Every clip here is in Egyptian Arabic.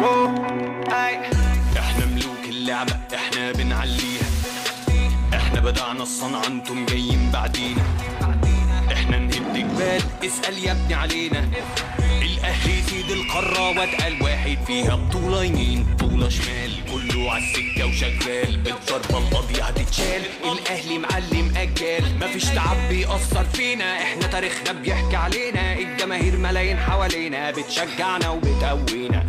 احنا ملوك اللعبة احنا بنعليها احنا بدعنا الصنعة انتم جايين بعدينا احنا نهد جبال اسأل يا ابني علينا الاهلي سيد القارة واتقل واحد فيها بطولة يمين بطولة شمال كله عالسكة وشغال الضربة القاضية هتتشال الاهلي معلم اجال مفيش تعب بيأثر فينا احنا تاريخنا بيحكي علينا الجماهير ملايين حوالينا بتشجعنا وبتقوينا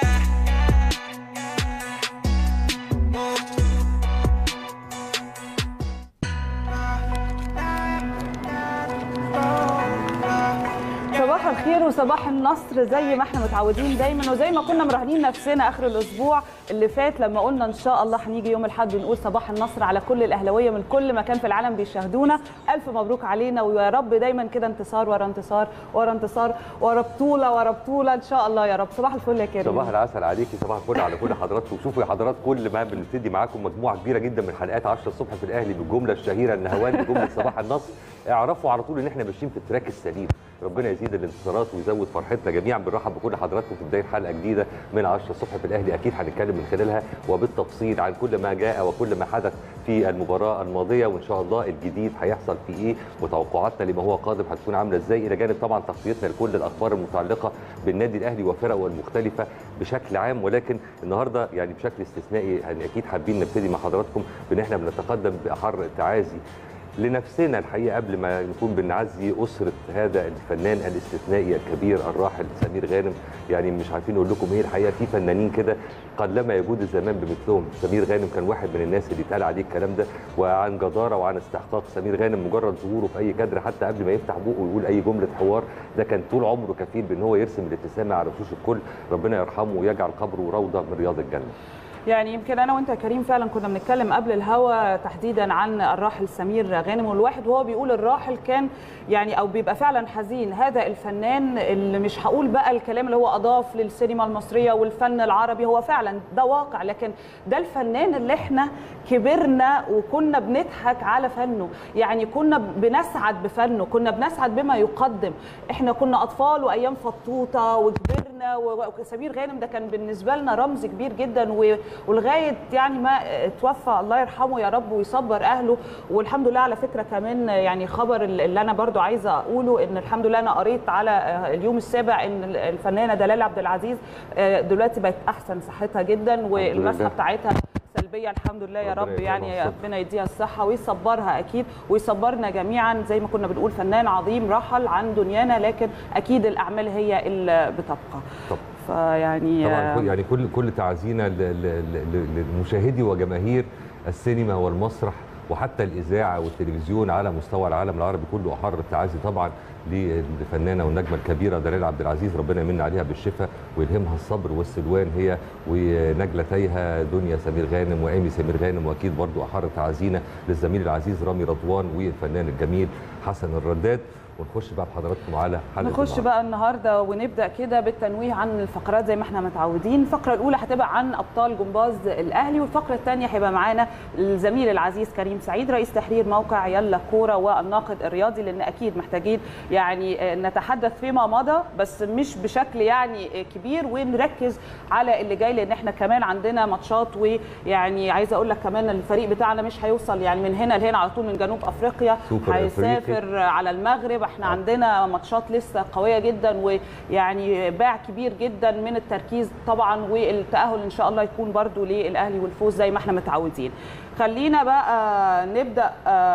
صباح الخير وصباح النصر زي ما احنا متعودين دايما وزي ما كنا مراهنين نفسنا اخر الاسبوع اللي فات لما قلنا ان شاء الله هنيجي يوم الاحد ونقول صباح النصر على كل الاهلاويه من كل مكان في العالم بيشاهدونا الف مبروك علينا ويا رب دايما كده انتصار ورا انتصار ورا انتصار ورا بطوله ورا بطوله ان شاء الله يا رب صباح الفل يا كريم صباح العسل عليكي صباح الفل على كل حضراتكم شوفوا يا حضرات كل ما بنبتدي معاكم مجموعه كبيره جدا من حلقات 10 الصبح في الاهلي بالجمله الشهيره النهوان بجمله صباح النصر اعرفوا على طول ان احنا ماشيين في التراك السليم ربنا يزيد الانتصارات ويزود فرحتنا جميعا بنرحب بكل حضراتكم في بدايه حلقه جديده من 10 الصبح في الاهلي اكيد هنتكلم من خلالها وبالتفصيل عن كل ما جاء وكل ما حدث في المباراه الماضيه وان شاء الله الجديد هيحصل في ايه وتوقعاتنا لما هو قادم هتكون عامله ازاي الى جانب طبعا تغطيتنا لكل الاخبار المتعلقه بالنادي الاهلي وفرقه المختلفه بشكل عام ولكن النهارده يعني بشكل استثنائي يعني اكيد حابين نبتدي مع حضراتكم بان احنا بنتقدم باحر تعازي لنفسنا الحقيقه قبل ما نكون بنعزي اسره هذا الفنان الاستثنائي الكبير الراحل سمير غانم يعني مش عارفين نقول لكم ايه الحقيقه في فنانين كده قلما يجود الزمان بمثلهم سمير غانم كان واحد من الناس اللي اتقال عليه الكلام ده وعن جداره وعن استحقاق سمير غانم مجرد ظهوره في اي كادر حتى قبل ما يفتح بقه ويقول اي جمله حوار ده كان طول عمره كفيل بان هو يرسم الابتسامه على وشوش الكل ربنا يرحمه ويجعل قبره روضه من رياض الجنه يعني يمكن انا وانت يا كريم فعلا كنا بنتكلم قبل الهوا تحديدا عن الراحل سمير غانم والواحد وهو بيقول الراحل كان يعني او بيبقى فعلا حزين هذا الفنان اللي مش هقول بقى الكلام اللي هو اضاف للسينما المصريه والفن العربي هو فعلا ده واقع لكن ده الفنان اللي احنا كبرنا وكنا بنضحك على فنه يعني كنا بنسعد بفنه كنا بنسعد بما يقدم احنا كنا اطفال وايام فطوطه وكبرنا وسمير غانم ده كان بالنسبه لنا رمز كبير جدا ولغايه يعني ما توفى الله يرحمه يا رب ويصبر اهله والحمد لله على فكره كمان يعني خبر اللي انا برضو عايزه اقوله ان الحمد لله انا قريت على اليوم السابع ان الفنانه دلال عبد العزيز دلوقتي بقت احسن صحتها جدا والمسحه بتاعتها سلبيه الحمد لله يا رب يعني ربنا يديها الصحه ويصبرها اكيد ويصبرنا جميعا زي ما كنا بنقول فنان عظيم رحل عن دنيانا لكن اكيد الاعمال هي اللي بتبقى طب. فيعني طبعا يعني كل كل تعزينا لمشاهدي وجماهير السينما والمسرح وحتى الاذاعه والتلفزيون على مستوى العالم العربي كله احر التعازي طبعا للفنانه والنجمه الكبيره دلال عبد العزيز ربنا يمن عليها بالشفاء ويلهمها الصبر والسلوان هي ونجلتيها دنيا سمير غانم وايمي سمير غانم واكيد برضو احر تعازينا للزميل العزيز رامي رضوان والفنان الجميل حسن الرداد ونخش بقى بحضراتكم على حلقه نخش النهاردة. بقى النهارده ونبدا كده بالتنويه عن الفقرات زي ما احنا متعودين الفقره الاولى هتبقى عن ابطال جمباز الاهلي والفقره الثانيه هيبقى معانا الزميل العزيز كريم سعيد رئيس تحرير موقع يلا كوره والناقد الرياضي لان اكيد محتاجين يعني نتحدث فيما مضى بس مش بشكل يعني كبير ونركز على اللي جاي لان احنا كمان عندنا ماتشات ويعني عايزه اقول لك كمان الفريق بتاعنا مش هيوصل يعني من هنا لهنا على طول من جنوب افريقيا هيسافر على المغرب احنا عندنا ماتشات لسه قويه جدا ويعني باع كبير جدا من التركيز طبعا والتاهل ان شاء الله يكون برضو للاهلي والفوز زي ما احنا متعودين خلينا بقى نبدا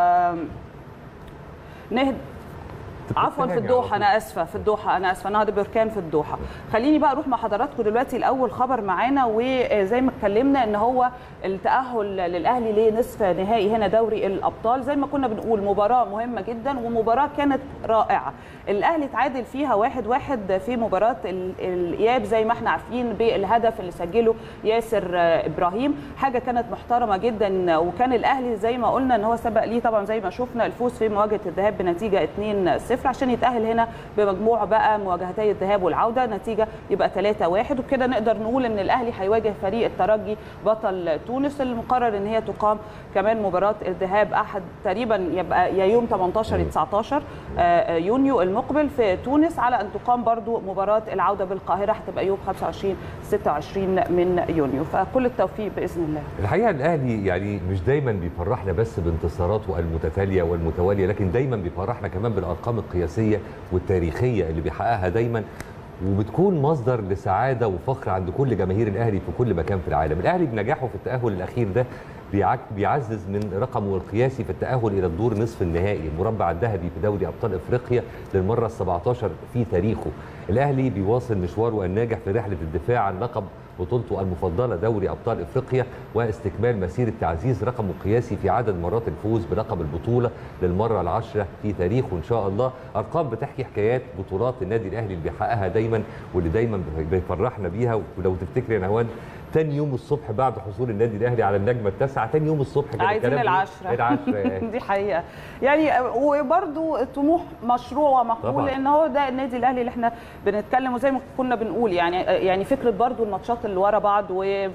نهد عفوا في الدوحه انا اسفه في الدوحه انا اسفه نهضه بركان في الدوحه خليني بقى اروح مع حضراتكم دلوقتي الاول خبر معانا وزي ما اتكلمنا ان هو التاهل للاهلي لنصف نهائي هنا دوري الابطال زي ما كنا بنقول مباراه مهمه جدا ومباراه كانت رائعه الاهلي تعادل فيها واحد واحد في مباراه الاياب زي ما احنا عارفين بالهدف اللي سجله ياسر ابراهيم حاجه كانت محترمه جدا وكان الاهلي زي ما قلنا ان هو سبق ليه طبعا زي ما شفنا الفوز في مواجهه الذهاب بنتيجه 2 0 1-0 عشان يتاهل هنا بمجموع بقى مواجهتي الذهاب والعوده نتيجه يبقى 3-1 وبكده نقدر نقول ان الاهلي هيواجه فريق الترجي بطل تونس المقرر ان هي تقام كمان مباراه الذهاب احد تقريبا يبقى يا يوم 18 يا 19 آه، يونيو المقبل في تونس على ان تقام برضو مباراه العوده بالقاهره هتبقى يوم 25 26 من يونيو فكل التوفيق باذن الله الحقيقه الاهلي يعني مش دايما بيفرحنا بس بانتصاراته المتتاليه والمتواليه لكن دايما بيفرحنا كمان بالارقام القياسيه والتاريخيه اللي بيحققها دايما وبتكون مصدر لسعاده وفخر عند كل جماهير الاهلي في كل مكان في العالم الاهلي بنجاحه في التاهل الاخير ده بيعك- بيعزز من رقمه القياسي في التاهل الى الدور نصف النهائي المربع الذهبي في دوري ابطال افريقيا للمره ال17 في تاريخه الاهلي بيواصل مشواره الناجح في رحله الدفاع عن لقب بطولته المفضله دوري ابطال افريقيا واستكمال مسيره تعزيز رقمه القياسي في عدد مرات الفوز بلقب البطوله للمره العاشره في تاريخه ان شاء الله ارقام بتحكي حكايات بطولات النادي الاهلي اللي بيحققها دايما واللي دايما بيفرحنا بيها ولو تفتكر يا نهوان تاني يوم الصبح بعد حصول النادي الاهلي على النجمه التاسعه تاني يوم الصبح كان عايزين الكلام العشرة العشره يعني. دي حقيقة يعني وبرضو الطموح مشروع ومقبول طبعاً. لان هو ده النادي الاهلي اللي احنا بنتكلم وزي ما كنا بنقول يعني يعني فكرة برضو الماتشات اللي ورا بعض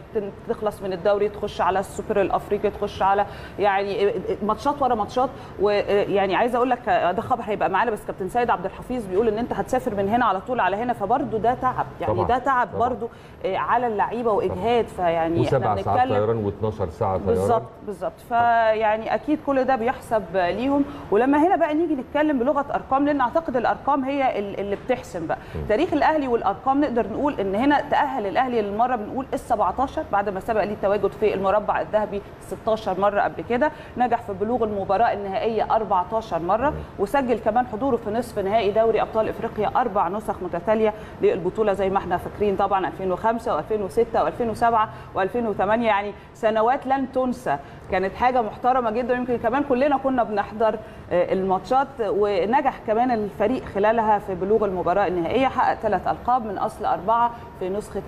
وتخلص من الدوري تخش على السوبر الافريقي تخش على يعني ماتشات ورا ماتشات ويعني عايزه اقول لك ده خبر هيبقى معانا بس كابتن سيد عبد الحفيظ بيقول ان انت هتسافر من هنا على طول على هنا فبرضو ده تعب يعني طبعاً. ده تعب طبعاً. برضو على اللعيبه واجهاد فيعني وسبع احنا ساعات بنتكلم طيران و12 ساعه طيران بالظبط بالظبط فيعني اكيد كل ده بيحسب ليهم ولما هنا بقى نيجي نتكلم بلغه ارقام لان اعتقد الارقام هي ال- اللي بتحسم بقى تاريخ الاهلي والارقام نقدر نقول ان هنا تاهل الاهلي للمره بنقول ال 17 بعد ما سبق ليه التواجد في المربع الذهبي 16 مره قبل كده نجح في بلوغ المباراه النهائيه 14 مره وسجل كمان حضوره في نصف نهائي دوري ابطال افريقيا اربع نسخ متتاليه للبطوله زي ما احنا فاكرين طبعا 2005 و2006 و2007 و2008 يعني سنوات لن تنسى كانت حاجه محترمه جدا يمكن كمان كلنا كنا بنحضر آه، الماتشات ونجح كمان الفريق خلالها في بلوغ المباراه النهائيه حقق ثلاث القاب من اصل اربعه في نسخه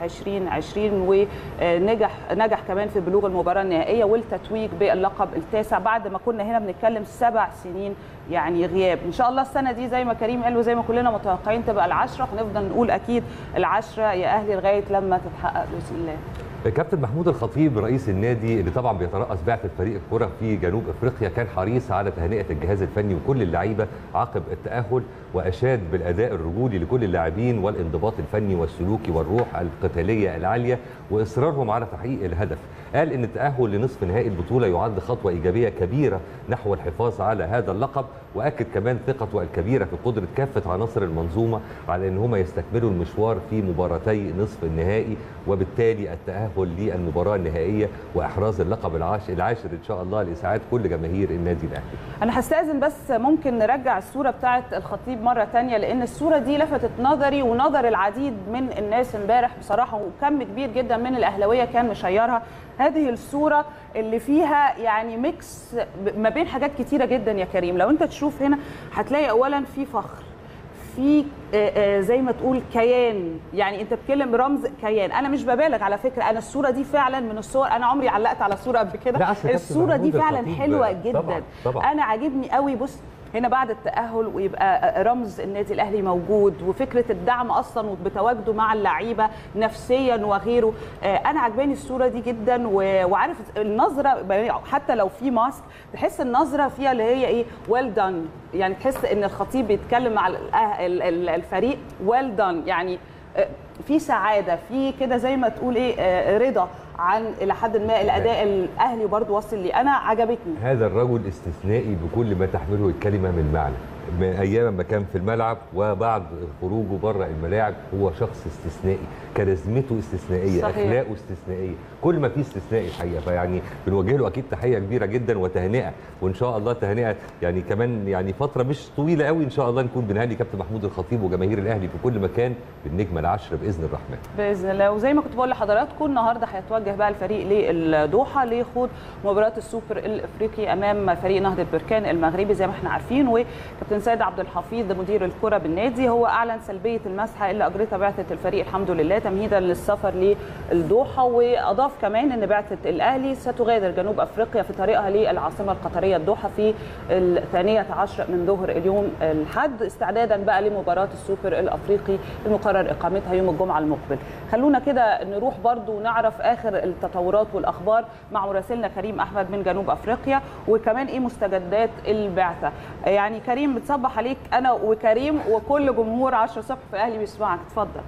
2020 ونجح نجح كمان في بلوغ المباراه النهائيه والتتويج باللقب التاسع بعد ما كنا هنا بنتكلم سبع سنين يعني غياب ان شاء الله السنه دي زي ما كريم قال وزي ما كلنا متوقعين تبقى العشره ونفضل نقول اكيد العشره يا اهلي لغايه لما تتحقق باذن الله كابتن محمود الخطيب رئيس النادي اللي طبعا بيترأس بعثة فريق الكرة في جنوب افريقيا كان حريص على تهنئة الجهاز الفني وكل اللعيبة عقب التأهل وأشاد بالأداء الرجولي لكل اللاعبين والانضباط الفني والسلوكي والروح القتالية العالية وإصرارهم على تحقيق الهدف قال إن التأهل لنصف نهائي البطولة يعد خطوة إيجابية كبيرة نحو الحفاظ على هذا اللقب وأكد كمان ثقته الكبيرة في قدرة كافة عناصر المنظومة على إن هم يستكملوا المشوار في مباراتي نصف النهائي وبالتالي التأهل للمباراة النهائية وإحراز اللقب العاشر, العاشر إن شاء الله لإسعاد كل جماهير النادي الأهلي انا هستاذن بس ممكن نرجع الصوره بتاعه الخطيب مره تانية لان الصوره دي لفتت نظري ونظر العديد من الناس امبارح بصراحه وكم كبير جدا من الاهلاويه كان مشيرها هذه الصوره اللي فيها يعني ميكس ما بين حاجات كتيره جدا يا كريم لو انت تشوف هنا هتلاقي اولا في فخر في آه، آه، زي ما تقول كيان يعني انت بتتكلم رمز كيان انا مش ببالغ على فكره انا الصوره دي فعلا من الصور انا عمري علقت على صوره قبل لا، كده أصل كابتن الصوره دي محمود فعلا الخطيب حلوه طبعاً، جدا طبعاً. انا عاجبني قوي بص هنا بعد التاهل ويبقى رمز النادي الاهلي موجود وفكره الدعم اصلا بتواجده مع اللعيبه نفسيا وغيره آه، انا عجباني الصوره دي جدا و- وعارف النظره حتى لو في ماسك تحس النظره فيها اللي هي ايه ويل دان يعني تحس ان الخطيب بيتكلم مع الأه- ال- ال- الفريق ويل دان يعني آه، في سعاده في كده زي ما تقول ايه آه، رضا عن الى حد ما الاداء الاهلي برضو واصل لي انا عجبتني هذا الرجل استثنائي بكل ما تحمله الكلمة من معنى من ايام ما كان في الملعب وبعد خروجه بره الملاعب هو شخص استثنائي كاريزمته استثنائيه صحيح. اخلاقه استثنائيه كل ما فيه استثنائي الحقيقه فيعني بنوجه له اكيد تحيه كبيره جدا وتهنئه وان شاء الله تهنئه يعني كمان يعني فتره مش طويله قوي ان شاء الله نكون بنهني كابتن محمود الخطيب وجماهير الاهلي في كل مكان بالنجمه العشره باذن الرحمن باذن الله وزي ما كنت بقول لحضراتكم النهارده هيتوجه بقى الفريق للدوحه ليخوض مباراه السوبر الافريقي امام فريق نهضه بركان المغربي زي ما احنا عارفين وكابتن سيد عبد الحفيظ مدير الكره بالنادي هو اعلن سلبيه المسحه اللي اجرتها بعثه الفريق الحمد لله الله تمهيدا للسفر للدوحه واضاف كمان ان بعثه الاهلي ستغادر جنوب افريقيا في طريقها للعاصمه القطريه الدوحه في الثانيه عشر من ظهر اليوم الحد استعدادا بقى لمباراه السوبر الافريقي المقرر اقامتها يوم الجمعه المقبل خلونا كده نروح برضو ونعرف اخر التطورات والاخبار مع مراسلنا كريم احمد من جنوب افريقيا وكمان ايه مستجدات البعثه يعني كريم بتصبح عليك انا وكريم وكل جمهور 10 الصبح في اهلي بيسمعك اتفضل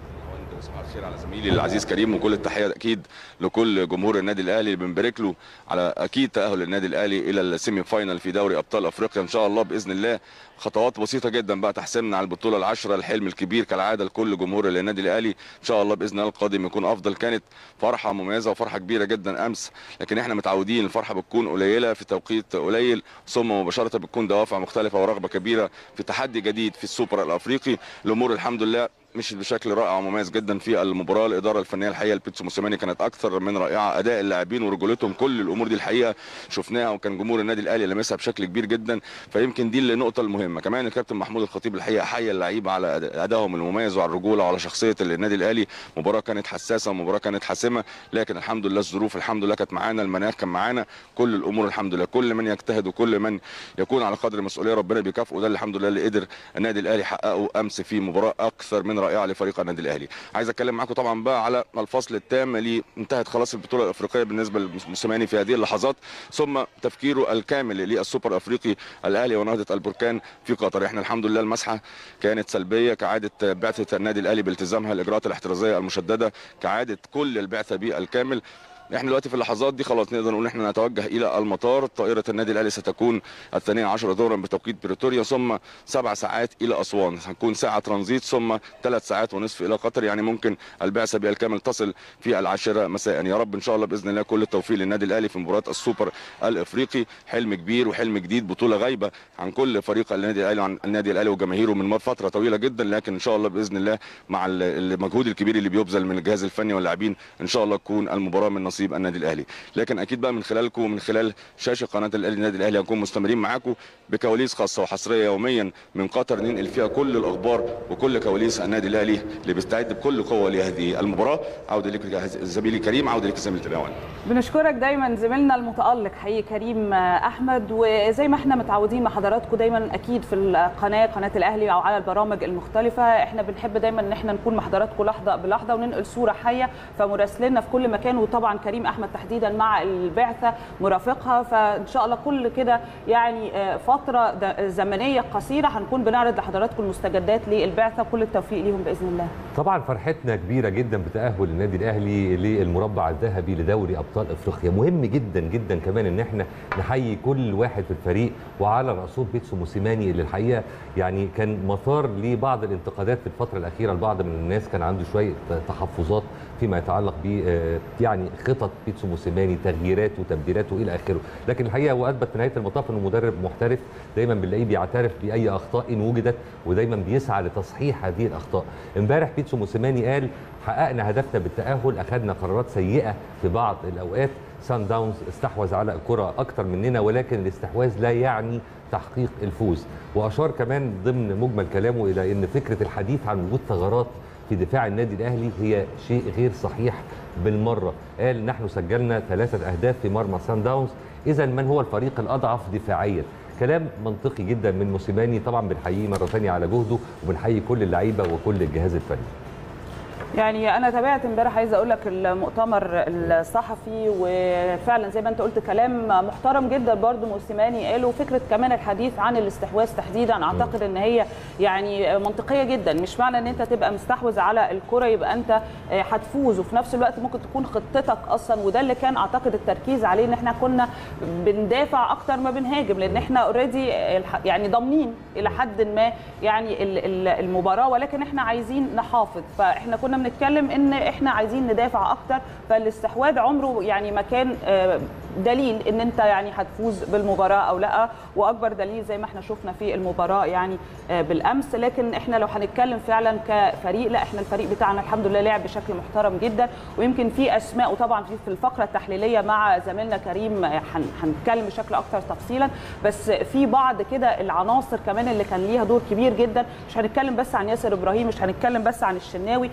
صباح الخير على زميلي العزيز كريم وكل التحيه اكيد لكل جمهور النادي الاهلي اللي بنبارك له على اكيد تاهل النادي الاهلي الى السيمي فاينال في دوري ابطال افريقيا ان شاء الله باذن الله خطوات بسيطه جدا بقى تحسمنا على البطوله العشره الحلم الكبير كالعاده لكل جمهور النادي الاهلي ان شاء الله باذن الله القادم يكون افضل كانت فرحه مميزه وفرحه كبيره جدا امس لكن احنا متعودين الفرحه بتكون قليله في توقيت قليل ثم مباشره بتكون دوافع مختلفه ورغبه كبيره في تحدي جديد في السوبر الافريقي الامور الحمد لله مشيت بشكل رائع ومميز جدا في المباراه الاداره الفنيه الحقيقه لبيتسو موسيماني كانت اكثر من رائعه اداء اللاعبين ورجولتهم كل الامور دي الحقيقه شفناها وكان جمهور النادي الاهلي لمسها بشكل كبير جدا فيمكن دي النقطه المهمه كمان الكابتن محمود الخطيب الحقيقه حيا اللعيبه على ادائهم المميز وعلى الرجوله وعلى شخصيه النادي الاهلي مباراه كانت حساسه ومباراه كانت حاسمه لكن الحمد لله الظروف الحمد لله كانت معانا المناخ كان معانا كل الامور الحمد لله كل من يجتهد وكل من يكون على قدر المسؤوليه ربنا بيكافئه ده اللي الحمد لله اللي قدر النادي الاهلي حققه امس في مباراه اكثر من رائعه لفريق النادي الاهلي عايز اتكلم معاكم طبعا بقى على الفصل التام اللي انتهت خلاص البطوله الافريقيه بالنسبه للموسيماني في هذه اللحظات ثم تفكيره الكامل للسوبر الافريقي الاهلي ونهضه البركان في قطر احنا الحمد لله المسحه كانت سلبيه كعاده بعثه النادي الاهلي بالتزامها الاجراءات الاحترازيه المشدده كعاده كل البعثه بالكامل احنا دلوقتي في اللحظات دي خلاص نقدر نقول احنا نتوجه الى المطار طائره النادي الاهلي ستكون الثانيه عشر ظهرا بتوقيت بريتوريا ثم سبع ساعات الى اسوان هتكون ساعه ترانزيت ثم ثلاث ساعات ونصف الى قطر يعني ممكن البعثه بالكامل تصل في العاشره مساء يا رب ان شاء الله باذن الله كل التوفيق للنادي الاهلي في مباراه السوبر الافريقي حلم كبير وحلم جديد بطوله غايبه عن كل فريق النادي الاهلي وعن النادي الاهلي وجماهيره من فتره طويله جدا لكن ان شاء الله باذن الله مع المجهود الكبير اللي بيبذل من الجهاز الفني واللاعبين ان شاء الله تكون المباراه من نصيب النادي الاهلي لكن اكيد بقى من خلالكم ومن خلال شاشه قناه الاهلي النادي الاهلي هنكون مستمرين معاكم بكواليس خاصه وحصريه يوميا من قطر ننقل فيها كل الاخبار وكل كواليس النادي الاهلي اللي بيستعد بكل قوه لهذه المباراه عوده لك زميلي كريم عوده لك زميلي تلاوان بنشكرك دايما زميلنا المتالق حقيقي كريم احمد وزي ما احنا متعودين مع حضراتكم دايما اكيد في القناه قناه الاهلي او على البرامج المختلفه احنا بنحب دايما ان احنا نكون مع حضراتكم لحظه بلحظه وننقل صوره حيه فمراسلنا في كل مكان وطبعا كريم احمد تحديدا مع البعثه مرافقها فان شاء الله كل كده يعني فتره زمنيه قصيره هنكون بنعرض لحضراتكم المستجدات للبعثه كل التوفيق ليهم باذن الله. طبعا فرحتنا كبيره جدا بتاهل النادي الاهلي للمربع الذهبي لدوري ابطال افريقيا مهم جدا جدا كمان ان احنا نحيي كل واحد في الفريق وعلى راسهم بيتسو موسيماني اللي الحقيقه يعني كان مثار لبعض الانتقادات في الفتره الاخيره البعض من الناس كان عنده شويه تحفظات فيما يتعلق ب يعني خطط بيتسو موسيماني تغييراته وتبديلاته الى اخره لكن الحقيقه هو اثبت في نهايه المطاف انه مدرب محترف دايما بنلاقيه بيعترف باي اخطاء إن وجدت ودايما بيسعى لتصحيح هذه الاخطاء امبارح بيتسو موسيماني قال حققنا هدفنا بالتاهل اخذنا قرارات سيئه في بعض الاوقات سان داونز استحوذ على الكره اكتر مننا ولكن الاستحواذ لا يعني تحقيق الفوز واشار كمان ضمن مجمل كلامه الى ان فكره الحديث عن وجود ثغرات في دفاع النادي الاهلي هي شيء غير صحيح بالمره قال نحن سجلنا ثلاثه اهداف في مرمى سان داونز اذا من هو الفريق الاضعف دفاعيا كلام منطقي جدا من موسيماني طبعا بنحييه مره ثانيه على جهده وبنحيي كل اللعيبه وكل الجهاز الفني يعني انا تابعت امبارح عايزه اقول لك المؤتمر الصحفي وفعلا زي ما انت قلت كلام محترم جدا برضو موسيماني قاله فكره كمان الحديث عن الاستحواذ تحديدا اعتقد ان هي يعني منطقيه جدا مش معنى ان انت تبقى مستحوذ على الكره يبقى انت هتفوز وفي نفس الوقت ممكن تكون خطتك اصلا وده اللي كان اعتقد التركيز عليه ان احنا كنا بندافع اكتر ما بنهاجم لان احنا اوريدي يعني ضامنين الى حد ما يعني المباراه ولكن احنا عايزين نحافظ فاحنا كنا بنتكلم ان احنا عايزين ندافع اكتر فالاستحواذ عمره يعني ما كان دليل ان انت يعني هتفوز بالمباراه او لا واكبر دليل زي ما احنا شفنا في المباراه يعني بالامس لكن احنا لو هنتكلم فعلا كفريق لا احنا الفريق بتاعنا الحمد لله لعب بشكل محترم جدا ويمكن في اسماء وطبعا في الفقره التحليليه مع زميلنا كريم هنتكلم بشكل اكتر تفصيلا بس في بعض كده العناصر كمان اللي كان ليها دور كبير جدا مش هنتكلم بس عن ياسر ابراهيم مش هنتكلم بس عن الشناوي لا ممكن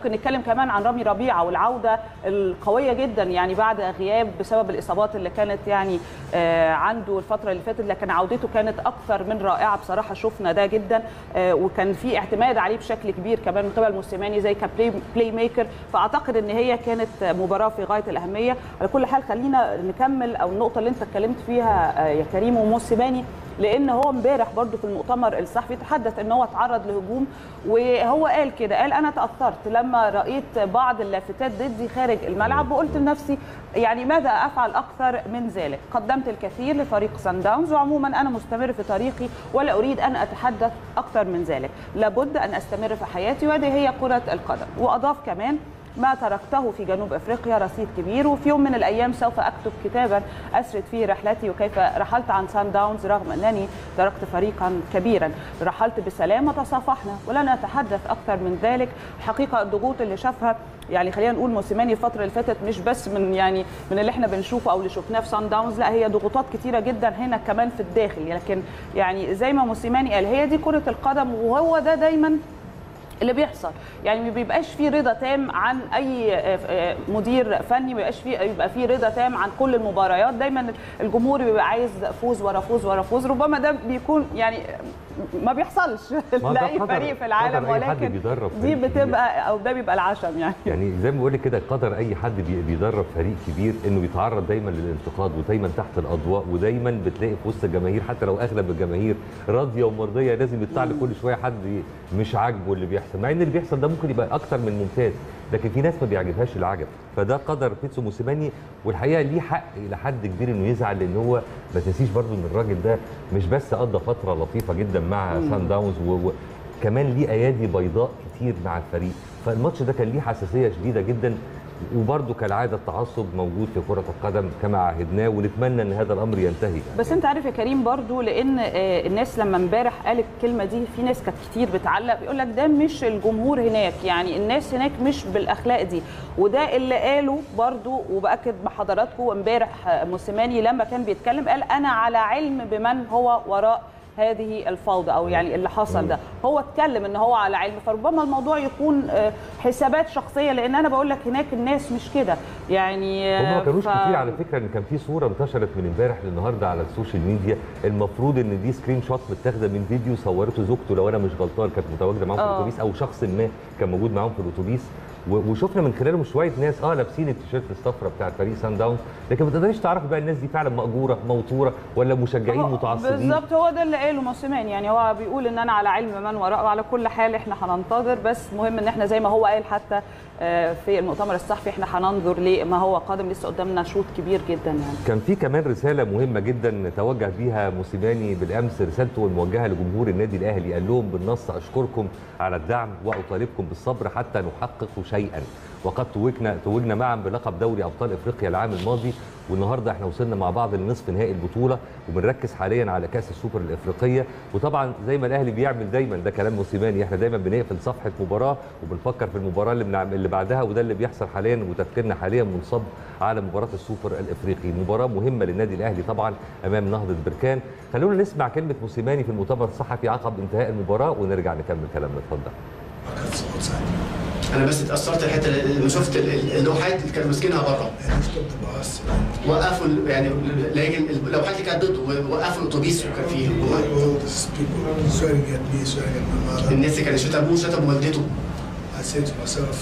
ممكن نتكلم كمان عن رامي ربيعه والعوده القويه جدا يعني بعد غياب بسبب الاصابات اللي كانت يعني آه، عنده الفتره اللي فاتت لكن عودته كانت اكثر من رائعه بصراحه شفنا ده جدا آه، وكان في اعتماد عليه بشكل كبير كمان من قبل موسيماني زي كبلاي بلاي ميكر فاعتقد ان هي كانت مباراه في غايه الاهميه على كل حال خلينا نكمل او النقطه اللي انت اتكلمت فيها آه، يا كريم وموسيماني لان هو امبارح برضو في المؤتمر الصحفي تحدث ان هو تعرض لهجوم وهو قال كده قال انا تاثرت لما رايت بعض اللافتات ضدي خارج الملعب وقلت لنفسي يعني ماذا افعل اكثر من ذلك قدمت الكثير لفريق سان داونز وعموما انا مستمر في طريقي ولا اريد ان اتحدث اكثر من ذلك لابد ان استمر في حياتي وهذه هي كره القدم واضاف كمان ما تركته في جنوب افريقيا رصيد كبير وفي يوم من الايام سوف اكتب كتابا اسرد فيه رحلتي وكيف رحلت عن سان داونز رغم انني تركت فريقا كبيرا رحلت بسلام وتصافحنا ولن اتحدث اكثر من ذلك الحقيقه الضغوط اللي شافها يعني خلينا نقول موسيماني الفتره اللي فاتت مش بس من يعني من اللي احنا بنشوفه او اللي شفناه في سان داونز لا هي ضغوطات كتيره جدا هنا كمان في الداخل لكن يعني زي ما موسيماني قال هي دي كره القدم وهو ده دايما اللي بيحصل يعني ما بيبقاش في رضا تام عن اي آه، آه، مدير فني ما بيبقاش في يبقى في رضا تام عن كل المباريات دايما الجمهور بيبقى عايز فوز ورا فوز ورا فوز ربما ده بيكون يعني ما بيحصلش ما ده لاي قدر- فريق في العالم قدر أي حد ولكن بيدرب دي فريق كبير. بتبقى او ده بيبقى العشم يعني يعني زي ما بقول لك كده قدر اي حد بي- بيدرب فريق كبير انه بيتعرض دايما للانتقاد ودايما تحت الاضواء ودايما بتلاقي في وسط الجماهير حتى لو اغلب الجماهير راضيه ومرضيه لازم يطلع لك كل شويه حد مش عاجبه اللي بيحصل مع ان اللي بيحصل ده ممكن يبقى اكتر من ممتاز لكن في ناس ما بيعجبهاش العجب فده قدر بيتسو موسيماني والحقيقه ليه حق الى حد كبير انه يزعل لان هو ما تنسيش برضو ان الراجل ده مش بس قضى فتره لطيفه جدا مع سان داونز و... و... كمان ليه ايادي بيضاء كتير مع الفريق فالماتش ده كان ليه حساسيه شديده جدا وبرده كالعاده التعصب موجود في كره القدم كما عهدناه ونتمنى ان هذا الامر ينتهي يعني. بس انت عارف يا كريم برضو لان آه، الناس لما امبارح قالت الكلمه دي في ناس كانت كتير بتعلق بيقول لك ده مش الجمهور هناك يعني الناس هناك مش بالاخلاق دي وده اللي قاله برضو وباكد مع حضراتكم امبارح آه، موسيماني لما كان بيتكلم قال انا على علم بمن هو وراء هذه الفوضى او يعني اللي حصل ده هو اتكلم ان هو على علم فربما الموضوع يكون آه، حسابات شخصيه لان انا بقول لك هناك الناس مش كده يعني هم آه، ما كانوش ف- كتير على فكره ان كان في صوره انتشرت من امبارح للنهارده على السوشيال ميديا المفروض ان دي سكرين شوت متاخده من فيديو صورته زوجته لو انا مش غلطان كانت متواجده معاهم في آه. الاتوبيس او شخص ما كان موجود معاهم في الاتوبيس و- وشفنا من خلالهم شويه ناس اه لابسين التيشيرت الصفراء بتاع فريق سان داونز لكن ما تقدريش تعرفي بقى الناس دي فعلا مأجوره موتوره ولا مشجعين هو متعصبين بالظبط هو ده اللي قاله موسيماني يعني هو بيقول ان انا على علم من وراء وعلى كل حال احنا هننتظر بس مهم ان احنا زي ما هو قال حتى آه، في المؤتمر الصحفي احنا هننظر لما هو قادم لسه قدامنا شوط كبير جدا يعني كان في كمان رساله مهمه جدا توجه بيها موسيماني بالامس رسالته الموجهه لجمهور النادي الاهلي قال لهم بالنص اشكركم على الدعم واطالبكم بالصبر حتى نحقق شيئا وقد توجنا توجنا معا بلقب دوري ابطال افريقيا العام الماضي والنهارده احنا وصلنا مع بعض لنصف نهائي البطوله وبنركز حاليا على كاس السوبر الافريقيه وطبعا زي ما الاهلي بيعمل دايما ده كلام موسيماني احنا دايما بنقفل صفحه مباراه وبنفكر في المباراه اللي, بنعم اللي بعدها وده اللي بيحصل حاليا وتفكيرنا حاليا منصب على مباراه السوبر الافريقي مباراه مهمه للنادي الاهلي طبعا امام نهضه بركان خلونا نسمع كلمه موسيماني في المؤتمر الصحفي عقب انتهاء المباراه ونرجع نكمل كلامنا اتفضل كانت اوتسايد انا بس اتاثرت الحته اللي لما شفت ال- ال- اللوحات اللي كانوا ماسكينها بره and he stopped the bus وقفوا ال- يعني لكن اللوحات اللي كانت ضده وقفوا الاتوبيس وكان فيه all these people swearing at me swearing at my mother الناس اللي كانوا شتموه شتموا والدته I said to myself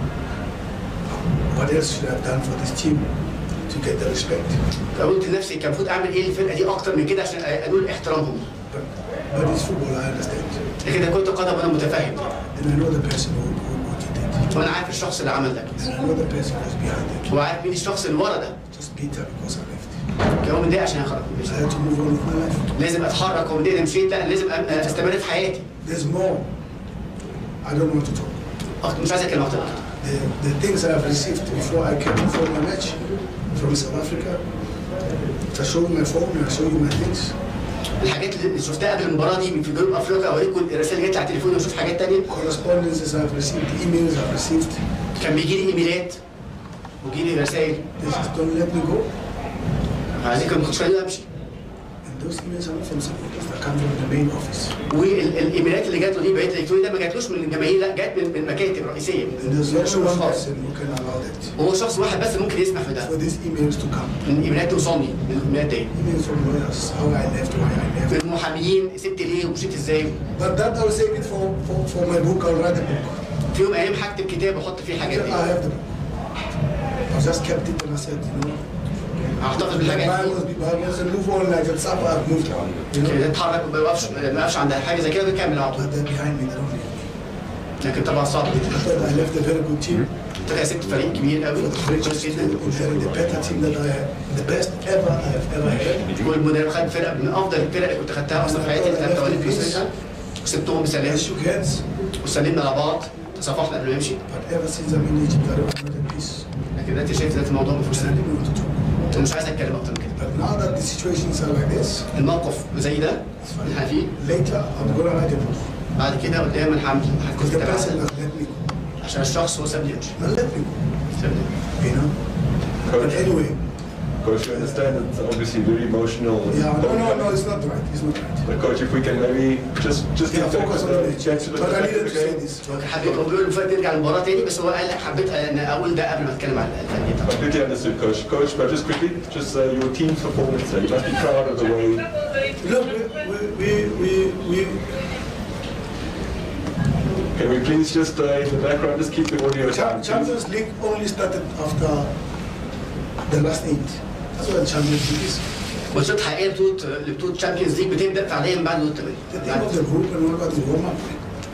what else should I have done for this team to get the respect فقلت لنفسي كان المفروض اعمل ايه للفرقه دي اكتر من كده عشان اقول احترامهم but, but it's football I understand لكن ده كنت قدم وانا متفاهم and I know the person who, who, who did it وانا عارف الشخص اللي عمل ده and I know the person who's behind it وعارف مين الشخص اللي ورا ده just bitter because I left كان هو متضايق عشان يخرج I had to move on with my life لازم اتحرك هو متضايق إني مشيت لا لازم أ- استمر في حياتي there's more I don't want to talk أكتر- مش عايز اتكلم اكتر من كده the, the things I've received before I came for my match from South Africa I show you my phone I show you my things الحاجات اللي شفتها قبل المباراه دي في جنوب افريقيا اوريكم الرسائل اللي جت على التليفون واشوف حاجات تانية correspondences I've received, emails I've received. كان بيجي لي ايميلات ويجي لي رسائل They just don't let me go. عايزين كانوا ما كنتش خليني امشي And Those emails are not from supporters that come from the main office. والايميلات اللي جات له دي البريد الالكتروني ده ما جاتلوش من الجماهير لا جات من من مكاتب رئيسيه And there's مش only one اشخاص person who can allow that. وهو شخص واحد بس ممكن يسمح في ده For these emails to come. ان الايميلات توصلني من الايميلات دي Emails from lawyers, how I left, why I left. من المحاميين سبت ليه ومشيت ازاي But that I will save it for, for, for my book. I'll write a book. في يوم من الايام هكتب كتاب واحط فيه الحاجات I دي have the book. I just kept it and I said, you know, هحتفظ the بالحاجات Bible دي was, the Bible was a move on like it's up, I've moved on. You know, كده اتحرك ما يوقفش ما يوقفش عند حاجه زي كده بيكمل على طول but they're behind me, they don't leave me. لكن طبعا صعب جدا But I left a very good team. طلع سبت فريق كبير قوي For the كويس greatest team, جدا inherited the better team that I had, the best ever I have ever had. والمدرب خد فرقه من افضل الفرق اللي كنت خدتها اصلا في حياتي اللي خدتها وانا في فرقة. وسبتهم I بسلام shook hands, وسلمنا على بعض تصافحنا قبل ما نمشي but ever since I'm in Egypt, I don't I'm not at peace. لكن دلوقتي شايف دلوقتي الموضوع ما فيهوش I سلام didn't want to talk. ومش عايز اتكلم اكتر من كده But now that the situations are like this, الموقف زي ده اللي احنا فيه later I'm going to write a book. بعد كده قدام الحمد Because هتكون the person كتاب has let me go. عشان الشخص هو سابني يمشي Not let me go, سابني. you know? But Coach, anyway, coach, you understand it's obviously very emotional. yeah, no, no, no, it's not right. It's not right. But coach, if we can maybe just just Yeah, get back focus to on the the match. get to the But I back to needed the to say game. this. هو كان حبيب هو بيقول المفروض نرجع للمباراه تاني بس هو قال لك حبيت ان اقول ده قبل ما اتكلم عن الفني طبعا Completely understood, coach. Coach, but just quickly, just uh, your team's performance. Uh, you must be proud of the way. Look, we, we, we, we, Can we please just uh, in the background just keep the audio Cha- down? please? Champions League only started after the last eight. That's what the Champions League is. ماتشات حقيقيه بطوله لبطوله تشامبيونز ليج بتبدا فعليا بعد دور The الثمانيه team of the group and what about the warm up?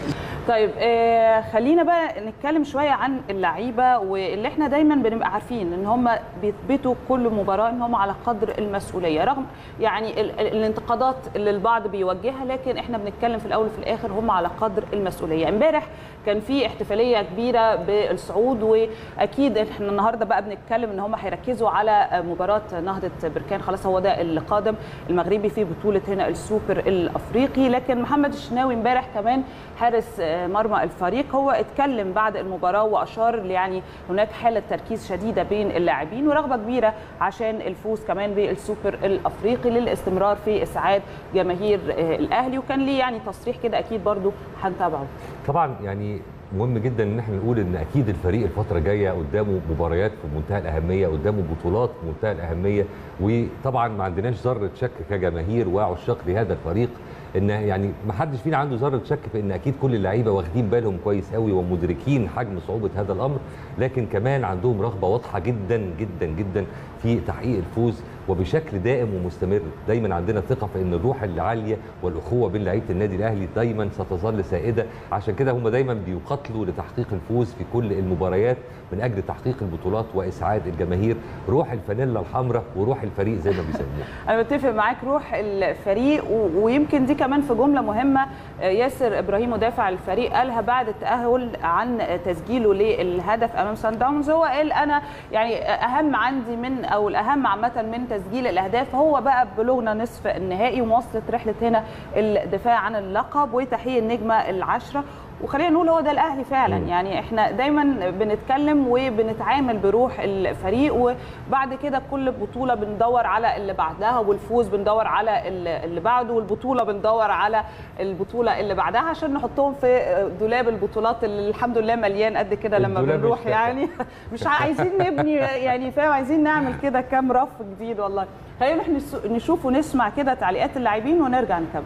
طيب آه خلينا بقى نتكلم شويه عن اللعيبه واللي احنا دايما بنبقى عارفين ان هم بيثبتوا كل مباراه ان هم على قدر المسؤوليه رغم يعني ال ال الانتقادات اللي البعض بيوجهها لكن احنا بنتكلم في الاول وفي الاخر هم على قدر المسؤوليه امبارح كان في احتفاليه كبيره بالصعود واكيد احنا النهارده بقى بنتكلم ان هم هيركزوا على مباراه نهضه بركان خلاص هو ده اللي قادم المغربي في بطوله هنا السوبر الافريقي لكن محمد الشناوي امبارح كمان حارس مرمى الفريق هو اتكلم بعد المباراه واشار يعني هناك حاله تركيز شديده بين اللاعبين ورغبه كبيره عشان الفوز كمان بالسوبر الافريقي للاستمرار في اسعاد جماهير الاهلي وكان ليه يعني تصريح كده اكيد برضو هنتابعه طبعا يعني مهم جدا ان احنا نقول ان اكيد الفريق الفتره الجايه قدامه مباريات في منتهى الاهميه قدامه بطولات في منتهى الاهميه وطبعا ما عندناش ذره شك كجماهير وعشاق لهذا الفريق ان يعني ما حدش فينا عنده ذره شك في ان اكيد كل اللعيبه واخدين بالهم كويس قوي ومدركين حجم صعوبه هذا الامر لكن كمان عندهم رغبه واضحه جدا جدا جدا في تحقيق الفوز وبشكل دائم ومستمر دايما عندنا ثقه في ان الروح العاليه والاخوه بين لعيبه النادي الاهلي دايما ستظل سائده عشان كده هم دايما بيقاتلوا لتحقيق الفوز في كل المباريات من اجل تحقيق البطولات واسعاد الجماهير روح الفانيلا الحمراء وروح الفريق زي ما بيسموها انا بتفق معاك روح الفريق و... ويمكن دي كمان في جمله مهمه ياسر ابراهيم مدافع الفريق قالها بعد التاهل عن تسجيله للهدف امام سان داونز هو قال انا يعني اهم عندي من او الاهم عامه من تسجيل الاهداف هو بقى بلوغنا نصف النهائي ومواصله رحله هنا الدفاع عن اللقب وتحقيق النجمه العشره وخلينا نقول هو ده الاهلي فعلا يعني احنا دايما بنتكلم وبنتعامل بروح الفريق وبعد كده كل بطوله بندور على اللي بعدها والفوز بندور على اللي بعده والبطوله بندور على البطوله اللي بعدها عشان نحطهم في دولاب البطولات اللي الحمد لله مليان قد كده لما بنروح يعني مش عايزين نبني يعني فاهم عايزين نعمل كده كام رف جديد والله خلينا نروح نشوف ونسمع كده تعليقات اللاعبين ونرجع نكمل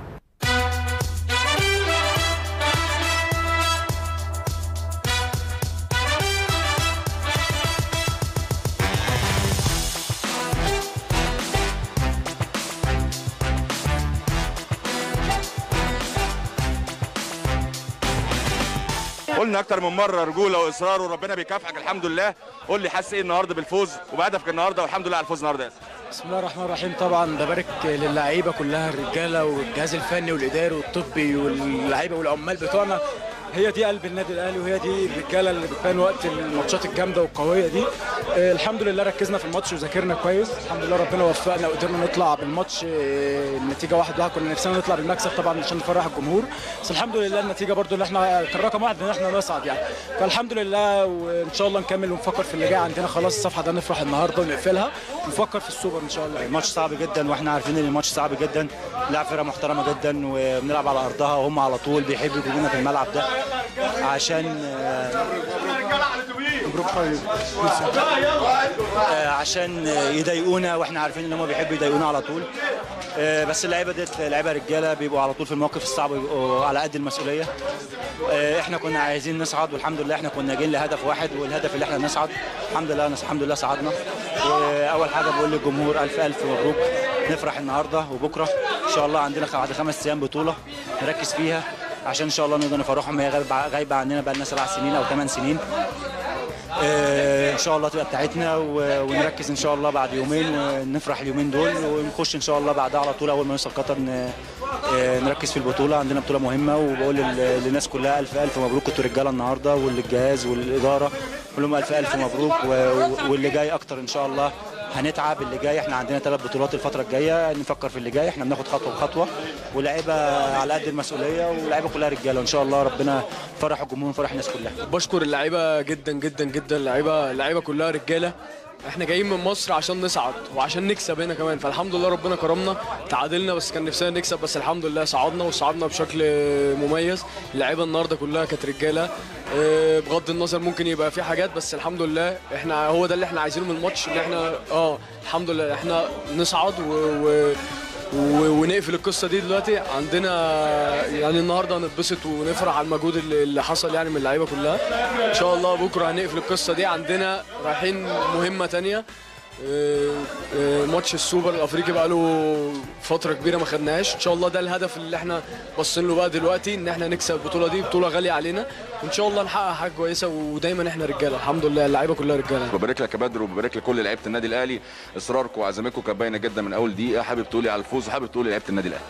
قلنا اكتر من مره رجوله واصرار وربنا بيكافئك الحمد لله قول لي حاسس ايه النهارده بالفوز وبهدفك النهارده والحمد لله على الفوز النهارده بسم الله الرحمن الرحيم طبعا ببارك للعيبه كلها الرجاله والجهاز الفني والاداري والطبي واللعيبه والعمال بتوعنا هي دي قلب النادي الاهلي وهي دي الرجاله اللي بتبان وقت الماتشات الجامده والقويه دي آه، الحمد لله ركزنا في الماتش وذاكرنا كويس الحمد لله ربنا وفقنا وقدرنا نطلع بالماتش آه، النتيجه واحد واحد كنا نفسنا نطلع بالمكسب طبعا عشان نفرح الجمهور بس الحمد لله النتيجه برضو اللي احنا كان رقم واحد ان احنا نصعد يعني فالحمد لله وان شاء الله نكمل ونفكر في اللي جاي عندنا خلاص الصفحه ده نفرح النهارده ونقفلها ونفكر في السوبر ان شاء الله الماتش صعب جدا واحنا عارفين ان الماتش صعب جدا لاعب فرقه محترمه جدا وبنلعب على ارضها وهم على طول بيحبوا يجيبونا في الملعب ده عشان آه، آه، عشان يضايقونا واحنا عارفين ان هم بيحبوا يضايقونا على طول آه، بس اللعيبه ديت لعيبه رجاله بيبقوا على طول في المواقف الصعبه بيبقوا على قد المسؤوليه آه، احنا كنا عايزين نصعد والحمد لله احنا كنا جايين لهدف واحد والهدف اللي احنا نصعد الحمد لله الحمد لله صعدنا واول حاجه بقول للجمهور الف الف مبروك نفرح النهارده وبكره ان شاء الله عندنا بعد خمس ايام بطوله نركز فيها عشان ان شاء الله نقدر نفرحهم هي غايبه غايبه عننا بقى لنا سبع سنين او ثمان سنين آه، ان شاء الله تبقى بتاعتنا و- ونركز ان شاء الله بعد يومين ونفرح اليومين دول ونخش ان شاء الله بعدها على طول اول ما نوصل قطر ن- آه، نركز في البطوله عندنا بطوله مهمه وبقول لل- للناس كلها الف الف مبروك انتوا رجاله النهارده والجهاز والاداره بقول لهم الف الف مبروك و- واللي جاي اكتر ان شاء الله هنتعب اللي جاي احنا عندنا ثلاث بطولات الفتره الجايه نفكر في اللي جاي احنا بناخد خطوه بخطوه ولاعيبه على قد المسؤوليه ولاعيبه كلها رجاله وان شاء الله ربنا يفرح الجمهور ويفرح الناس كلها بشكر اللعيبه جدا جدا جدا اللعيبه اللعيبه كلها رجاله احنا جايين من مصر عشان نصعد وعشان نكسب هنا كمان فالحمد لله ربنا كرمنا تعادلنا بس كان نفسنا نكسب بس الحمد لله صعدنا وصعدنا بشكل مميز اللعيبه النهارده كلها كانت رجاله اه، بغض النظر ممكن يبقى في حاجات بس الحمد لله احنا هو ده اللي احنا عايزينه من الماتش ان احنا اه الحمد لله احنا نصعد و, و و- ونقفل القصه دي دلوقتي عندنا يعني النهارده هنتبسط ونفرح على المجهود اللي اللي حصل يعني من اللعيبه كلها ان شاء الله بكره هنقفل القصه دي عندنا رايحين مهمه تانية آه، آه، ماتش السوبر الافريقي بقى له فتره كبيره ما خدناهاش ان شاء الله ده الهدف اللي احنا باصين له بقى دلوقتي ان احنا نكسب البطوله دي بطوله غاليه علينا وان شاء الله نحقق حاجه كويسه ودايما احنا رجاله الحمد لله اللعيبه كلها رجاله ببارك لك يا بدر وببارك لكل لعيبه النادي الاهلي اصراركم وعزيمتكم كانت باينه جدا من اول دقيقه حابب تقولي على الفوز وحابب تقولي لعيبه النادي الاهلي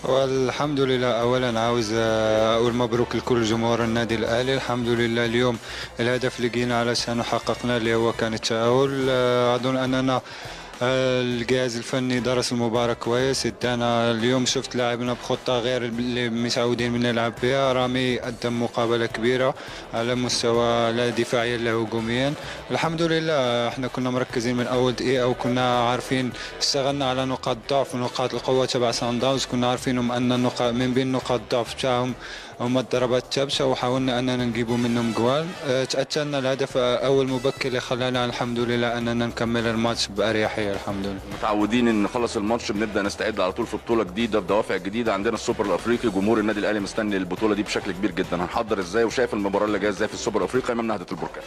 والحمد لله اولا عاوز اقول مبروك لكل جمهور النادي الاهلي الحمد لله اليوم الهدف اللي جينا علشان حققنا اللي هو كان التاهل آه، اظن اننا آه، الجهاز الفني درس المباراة كويس ادانا اليوم شفت لاعبنا بخطة غير اللي متعودين بنلعب بها رامي قدم مقابلة كبيرة على مستوى لا دفاعيا لا هجوميا الحمد لله احنا كنا مركزين من اول دقيقة وكنا عارفين اشتغلنا على نقاط ضعف ونقاط القوة تبع سان داونز كنا عارفينهم ان النقاط من بين نقاط الضعف تاعهم هما الضربات الثابته وحاولنا اننا نجيبوا منهم جوال اه، تاثرنا الهدف اول مبكر اللي خلانا الحمد لله اننا نكمل الماتش باريحيه الحمد لله متعودين ان نخلص الماتش بنبدا نستعد على طول في بطوله جديده بدوافع جديده عندنا السوبر الافريقي جمهور النادي الاهلي مستني البطوله دي بشكل كبير جدا هنحضر ازاي وشايف المباراه اللي جايه ازاي في السوبر الافريقي امام نهضه البركان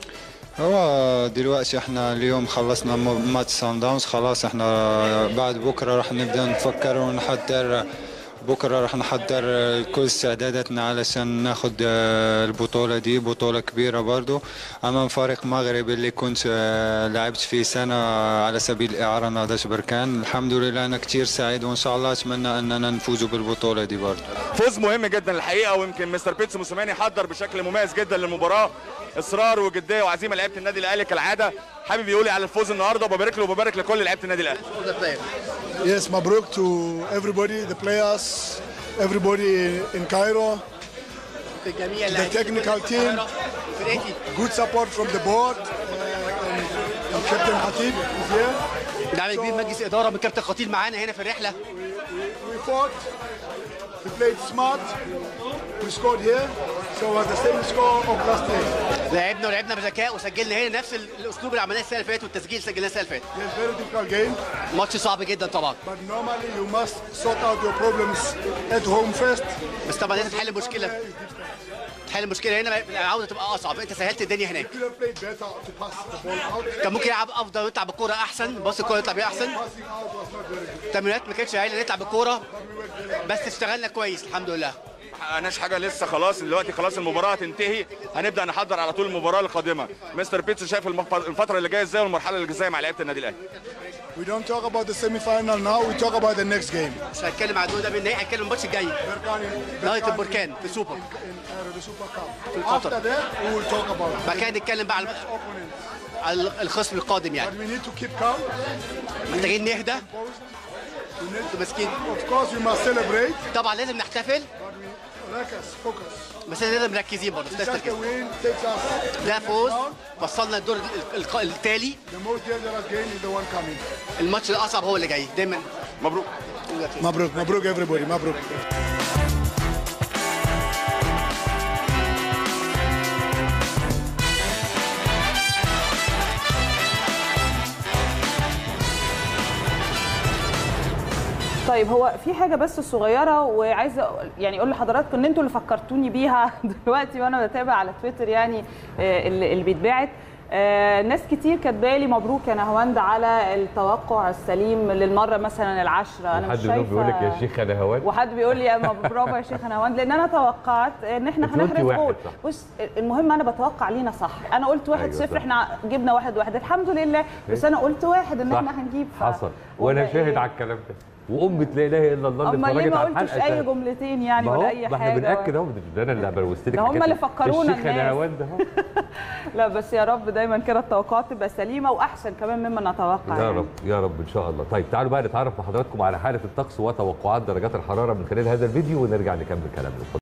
هو دلوقتي احنا اليوم خلصنا م- ماتش سان داونز خلاص احنا بعد بكره راح نبدا نفكر ونحضر بكره راح نحضر كل استعداداتنا علشان ناخد اه، البطوله دي بطوله كبيره برضو امام فريق مغربي اللي كنت اه، لعبت فيه سنه على سبيل الاعاره نهضه بركان الحمد لله انا كتير سعيد وان شاء الله اتمنى اننا نفوز بالبطوله دي برضو فوز مهم جدا الحقيقه ويمكن مستر بيتسو موسيماني حضر بشكل مميز جدا للمباراه اصرار وجديه وعزيمه لعيبه النادي الاهلي كالعاده حابب يقولي على الفوز النهارده وببارك له وببارك لكل لعيبه النادي الاهلي Yes, Mabruk to everybody, the players, everybody in Cairo, the technical team, good support from the board, uh, and, and Captain Hatib is here. دعم كبير مجلس اداره من كابتن خطيب معانا هنا في الرحله We fought, we played smart, we scored here, so it was the same score of last year. لعبنا ولعبنا بذكاء وسجلنا هنا نفس ال- الاسلوب اللي عملناه السنه اللي فاتت والتسجيل سجلناه السنه اللي فاتت Yes, very difficult game, ماتش صعب جدا طبعا but normally you must sort out your problems at home first. بس طبعا لازم تحل المشكله تحل المشكله هنا العوده تبقى اصعب انت سهلت الدنيا هناك Could have played better to pass the ball out. كان ممكن يلعب افضل ويطلع بالكوره احسن بص الكوره يطلع بيها احسن Passing out was not very good. التمريرات ما كانتش عايله نطلع بالكوره بس اشتغلنا كويس الحمد لله ما حققناش حاجه لسه خلاص دلوقتي خلاص المباراه هتنتهي هنبدا نحضر على طول المباراه القادمه مستر بيتسو شايف المف- الفتره اللي جايه ازاي والمرحله اللي جايه مع لعيبه النادي الاهلي We don't talk about the semi-final now, we talk about the next game. مش هنتكلم عن الدوري ده بالنهائي هنتكلم الماتش الجاي نهايه البركان في السوبر In uh, the Super Cup. في القطر. After that, we will talk about بعد كده نتكلم بقى على opponents. على الخصم القادم يعني But we need to keep calm. محتاجين نهدى We need انتوا ماسكين Of course, we must celebrate. طبعا لازم نحتفل But we focus, focus. بس لازم مركزين برضه It's لازم just a تركيز win takes us. ده فوز وصلنا الدور ال- ال- التالي The most dangerous game is the one coming. الماتش الاصعب هو اللي جاي دايما مبروك مبروك مبروك everybody مبروك. طيب هو في حاجه بس صغيره وعايزه يعني اقول لحضراتكم ان انتوا اللي فكرتوني بيها دلوقتي وانا بتابع على تويتر يعني آه، اللي اللي بيتباعت آه، ناس كتير كاتبالي مبروك يا نهاوند على التوقع السليم للمره مثلا العشره انا مش حد منهم شايفه بيقول لك يا شيخ انا هوان وحد بيقول لي يا مب- برافو يا شيخ نهاوند لان انا توقعت ان احنا أنت قلتي هنحرز واحد جول صح. بص المهم انا بتوقع لينا صح انا قلت واحد أيوة صفر صح. احنا جبنا واحد واحد الحمد لله بس انا قلت واحد ان صح. احنا هنجيب ف- حصل وانا وبقى شاهد إيه؟ على الكلام ده وامة لا اله الا الله اللي اما ليه اتفرجت ما على قلتش الحلقه اي شاهد. جملتين يعني ما هو ولا اي ما احنا حاجه بناكد اهو ده انا اللي بوست لك ده هم حكاية اللي فكرونا الشيخ الناس. نهاوند ده اهو لا بس يا رب دايما كده التوقعات تبقى سليمه واحسن كمان مما نتوقع يا يعني. رب يا رب ان شاء الله طيب تعالوا بقى نتعرف مع حضراتكم على حاله الطقس وتوقعات درجات الحراره من خلال هذا الفيديو ونرجع نكمل كلامنا اتفضل.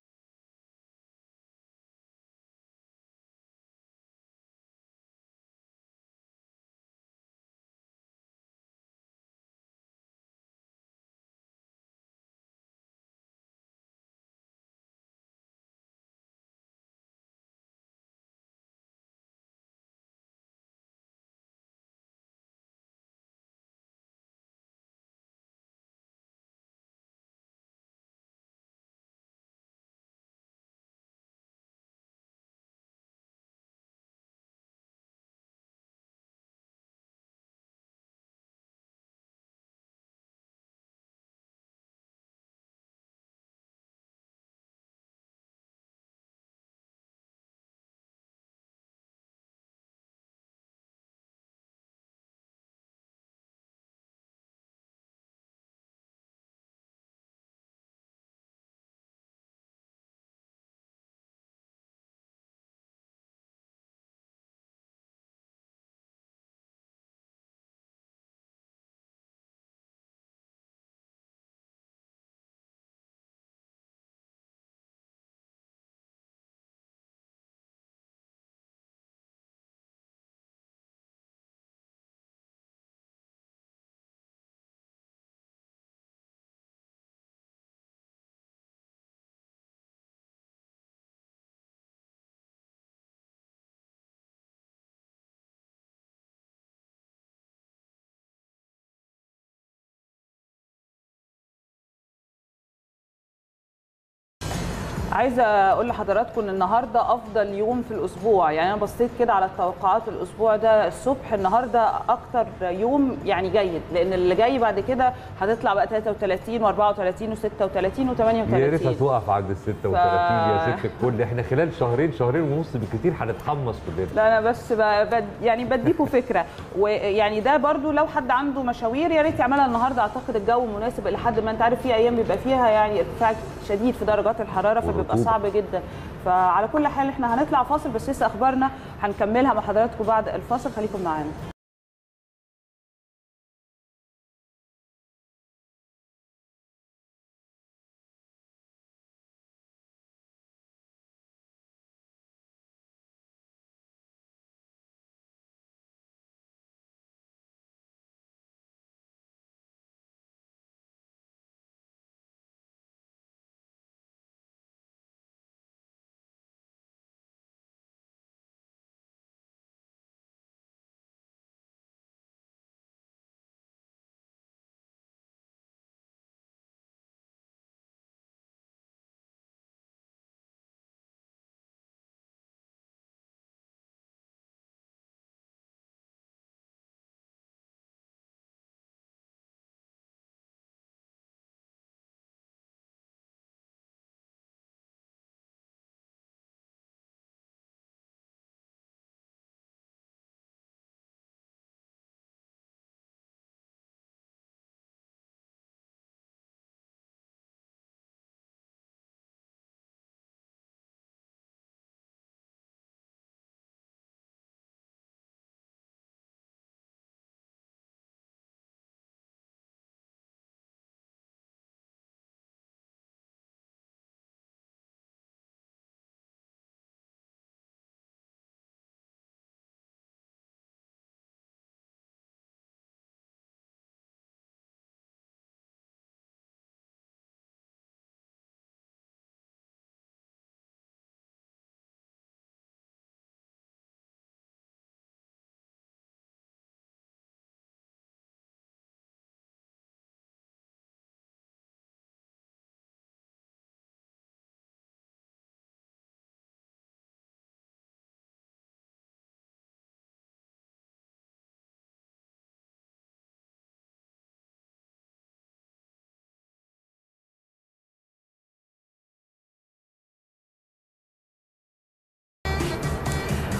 عايزه اقول لحضراتكم ان النهارده افضل يوم في الاسبوع يعني انا بصيت كده على التوقعات الاسبوع ده الصبح النهارده اكتر يوم يعني جيد لان اللي جاي بعد كده هتطلع بقى 33 و34 و36 و38 يا ريتها توقف عند ال 36 يا ست الكل احنا خلال شهرين شهرين ونص بالكثير هنتحمص كلنا لا انا بس ب... بد... يعني بديكوا فكره ويعني ده برضو لو حد عنده مشاوير يا ريت يعملها النهارده اعتقد الجو مناسب لحد ما انت عارف في ايام بيبقى فيها يعني ارتفاع شديد في درجات الحراره فبيبقى والرطوبة. صعب جدا فعلى كل حال احنا هنطلع فاصل بس لسه اخبارنا هنكملها مع حضراتكم بعد الفاصل خليكم معانا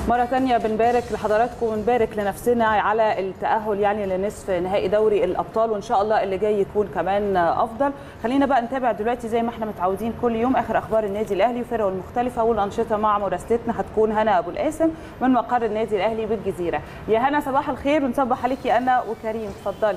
مرة تانية بنبارك لحضراتكم ونبارك لنفسنا على التأهل يعني لنصف نهائي دوري الأبطال وإن شاء الله اللي جاي يكون كمان أفضل خلينا بقى نتابع دلوقتي زي ما احنا متعودين كل يوم آخر أخبار النادي الأهلي وفرقه المختلفة والأنشطة مع مراسلتنا هتكون هنا أبو القاسم من مقر النادي الأهلي بالجزيرة يا هنا صباح الخير ونصبح عليكي أنا وكريم اتفضلي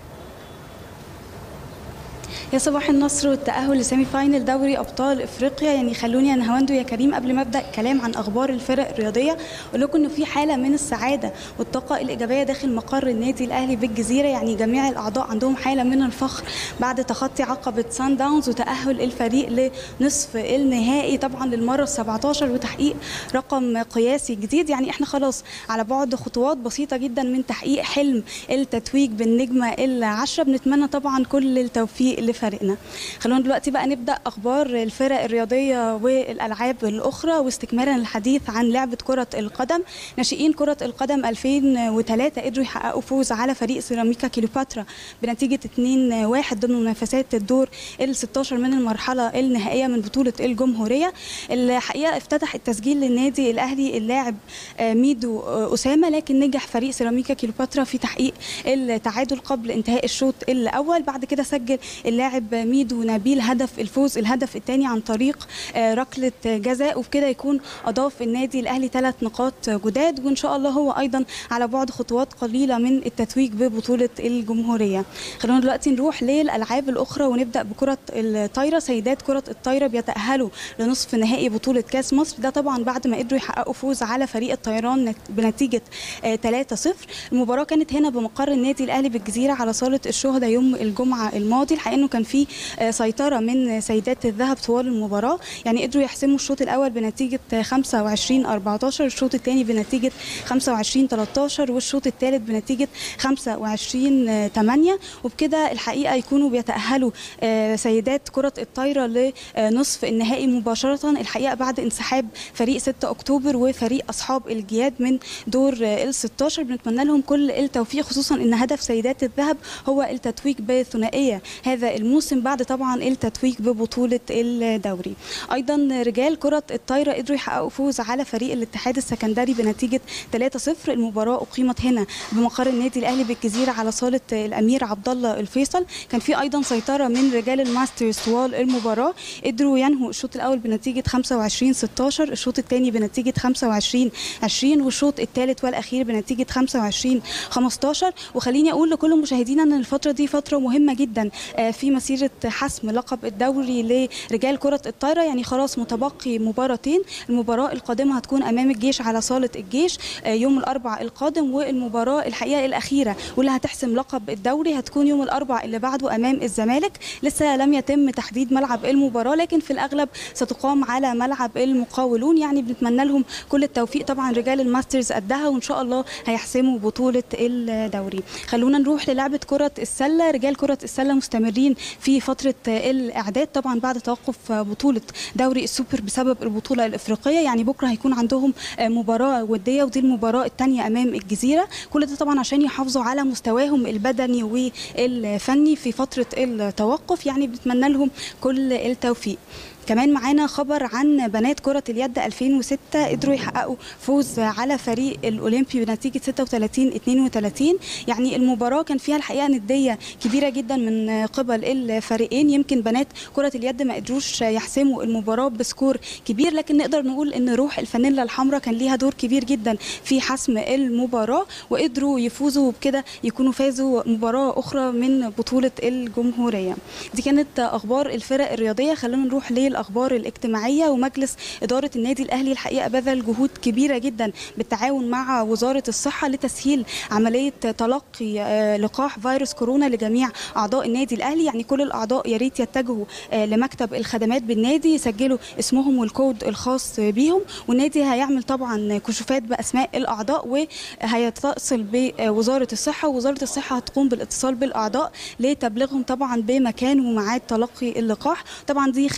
يا صباح النصر والتأهل لسيمي فاينل دوري أبطال إفريقيا يعني خلوني يا نهاوندو يا كريم قبل ما أبدأ كلام عن أخبار الفرق الرياضية أقول لكم إنه في حالة من السعادة والطاقة الإيجابية داخل مقر النادي الأهلي بالجزيرة يعني جميع الأعضاء عندهم حالة من الفخر بعد تخطي عقبة سان داونز وتأهل الفريق لنصف النهائي طبعا للمرة ال 17 وتحقيق رقم قياسي جديد يعني إحنا خلاص على بعد خطوات بسيطة جدا من تحقيق حلم التتويج بالنجمة العشرة بنتمنى طبعا كل التوفيق لفريقنا خلونا دلوقتي بقى نبدا اخبار الفرق الرياضيه والالعاب الاخرى واستكمالا الحديث عن لعبه كره القدم ناشئين كره القدم 2003 قدروا يحققوا فوز على فريق سيراميكا كيلوباترا بنتيجه 2-1 ضمن منافسات الدور ال 16 من المرحله النهائيه من بطوله الجمهوريه الحقيقه افتتح التسجيل للنادي الاهلي اللاعب ميدو اسامه لكن نجح فريق سيراميكا كيلوباترا في تحقيق التعادل قبل انتهاء الشوط الاول بعد كده سجل اللاعب ميدو نبيل هدف الفوز الهدف الثاني عن طريق ركله جزاء وبكده يكون اضاف النادي الاهلي ثلاث نقاط جداد وان شاء الله هو ايضا على بعد خطوات قليله من التتويج ببطوله الجمهوريه خلونا دلوقتي نروح للالعاب الاخرى ونبدا بكره الطايره سيدات كره الطايره بيتاهلوا لنصف نهائي بطوله كاس مصر ده طبعا بعد ما قدروا يحققوا فوز على فريق الطيران بنتيجه 3-0 المباراه كانت هنا بمقر النادي الاهلي بالجزيره على صاله الشهداء يوم الجمعه الماضي الحقيقه انه كان في سيطره من سيدات الذهب طوال المباراه يعني قدروا يحسموا الشوط الاول بنتيجه 25 14 الشوط الثاني بنتيجه 25 13 والشوط الثالث بنتيجه 25 8 وبكده الحقيقه يكونوا بيتاهلوا سيدات كره الطايره لنصف النهائي مباشره الحقيقه بعد انسحاب فريق 6 اكتوبر وفريق اصحاب الجياد من دور ال 16 بنتمنى لهم كل التوفيق خصوصا ان هدف سيدات الذهب هو التتويج بثنائيه هذا الموسم بعد طبعا التتويج ببطوله الدوري ايضا رجال كره الطايره قدروا يحققوا فوز على فريق الاتحاد السكندري بنتيجه 3-0 المباراه اقيمت هنا بمقر النادي الاهلي بالجزيره على صاله الامير عبد الله الفيصل كان في ايضا سيطره من رجال الماسترز طوال المباراه قدروا ينهوا الشوط الاول بنتيجه 25 16 الشوط الثاني بنتيجه 25 20 والشوط الثالث والاخير بنتيجه 25 15 وخليني اقول لكل مشاهدينا ان الفتره دي فتره مهمه جدا في مسيره حسم لقب الدوري لرجال كره الطايره يعني خلاص متبقي مباراتين المباراه القادمه هتكون امام الجيش على صاله الجيش يوم الاربعاء القادم والمباراه الحقيقه الاخيره واللي هتحسم لقب الدوري هتكون يوم الاربعاء اللي بعده امام الزمالك لسه لم يتم تحديد ملعب المباراه لكن في الاغلب ستقام على ملعب المقاولون يعني بنتمنى لهم كل التوفيق طبعا رجال الماسترز قدها وان شاء الله هيحسموا بطوله الدوري خلونا نروح للعبه كره السله رجال كره السله مستمرين في فتره الاعداد طبعا بعد توقف بطوله دوري السوبر بسبب البطوله الافريقيه يعني بكره هيكون عندهم مباراه وديه ودي المباراه الثانيه امام الجزيره كل ده طبعا عشان يحافظوا على مستواهم البدني والفني في فتره التوقف يعني بنتمنى لهم كل التوفيق كمان معانا خبر عن بنات كرة اليد 2006 قدروا يحققوا فوز على فريق الأولمبي بنتيجة 36 32 يعني المباراة كان فيها الحقيقة ندية كبيرة جدا من قبل الفريقين يمكن بنات كرة اليد ما قدروش يحسموا المباراة بسكور كبير لكن نقدر نقول ان روح الفانيلا الحمراء كان ليها دور كبير جدا في حسم المباراة وقدروا يفوزوا وبكده يكونوا فازوا مباراة أخرى من بطولة الجمهورية دي كانت أخبار الفرق الرياضية خلونا نروح ليه الاخبار الاجتماعيه ومجلس اداره النادي الاهلي الحقيقه بذل جهود كبيره جدا بالتعاون مع وزاره الصحه لتسهيل عمليه تلقي لقاح فيروس كورونا لجميع اعضاء النادي الاهلي يعني كل الاعضاء يا ريت يتجهوا لمكتب الخدمات بالنادي يسجلوا اسمهم والكود الخاص بيهم والنادي هيعمل طبعا كشوفات باسماء الاعضاء وهيتصل بوزاره الصحه ووزاره الصحه هتقوم بالاتصال بالاعضاء لتبليغهم طبعا بمكان وميعاد تلقي اللقاح طبعا دي خدمه جيده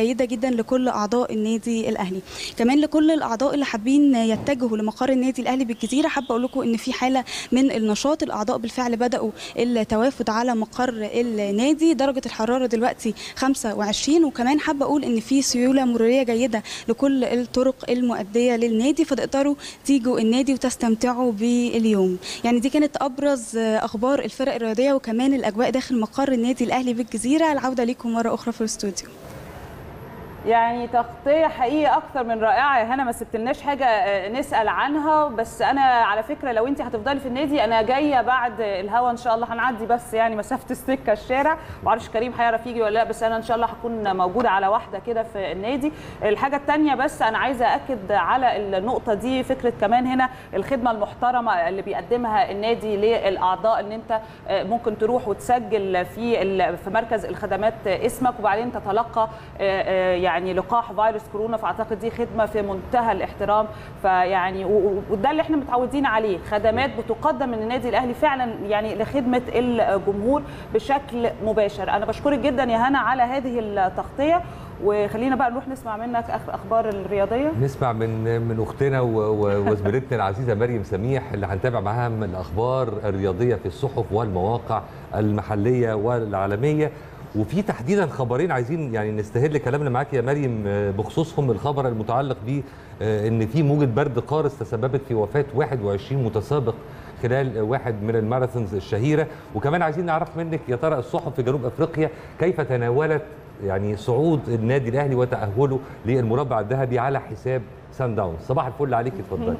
جيده جدا لكل اعضاء النادي الاهلي كمان لكل الاعضاء اللي حابين يتجهوا لمقر النادي الاهلي بالجزيره حابه اقول لكم ان في حاله من النشاط الاعضاء بالفعل بداوا التوافد على مقر النادي درجه الحراره دلوقتي 25 وكمان حابه اقول ان في سيوله مروريه جيده لكل الطرق المؤديه للنادي فتقدروا تيجوا النادي وتستمتعوا باليوم يعني دي كانت ابرز اخبار الفرق الرياضيه وكمان الاجواء داخل مقر النادي الاهلي بالجزيره العوده ليكم مره اخرى في الاستوديو يعني تغطيه حقيقه اكثر من رائعه يا هنا ما سبتلناش حاجه آه، نسال عنها بس انا على فكره لو انت هتفضلي في النادي انا جايه بعد الهوا ان شاء الله هنعدي بس يعني مسافه السكه الشارع ما اعرفش كريم هيعرف يجي ولا لا بس انا ان شاء الله هكون موجوده على واحده كده في النادي الحاجه الثانيه بس انا عايزه اكد على النقطه دي فكره كمان هنا الخدمه المحترمه اللي بيقدمها النادي للاعضاء ان انت آه، ممكن تروح وتسجل في ال- في مركز الخدمات اسمك وبعدين تتلقى آه، آه، يعني لقاح فيروس كورونا فاعتقد دي خدمه في منتهى الاحترام فيعني و- و- وده اللي احنا متعودين عليه خدمات بتقدم من النادي الاهلي فعلا يعني لخدمه الجمهور بشكل مباشر انا بشكرك جدا يا هنا على هذه التغطيه وخلينا بقى نروح نسمع منك اخر اخبار الرياضيه نسمع من من اختنا و- و- وزميلتنا العزيزه مريم سميح اللي هنتابع معاها من الاخبار الرياضيه في الصحف والمواقع المحليه والعالميه وفي تحديدا خبرين عايزين يعني نستهل كلامنا معاك يا مريم آه، بخصوصهم الخبر المتعلق ب ان في موجه برد قارس تسببت في وفاه 21 متسابق خلال واحد من الماراثونز الشهيره وكمان عايزين نعرف منك يا ترى الصحف في جنوب افريقيا كيف تناولت يعني صعود النادي الاهلي وتاهله للمربع الذهبي على حساب سان داونز صباح الفل عليك اتفضلي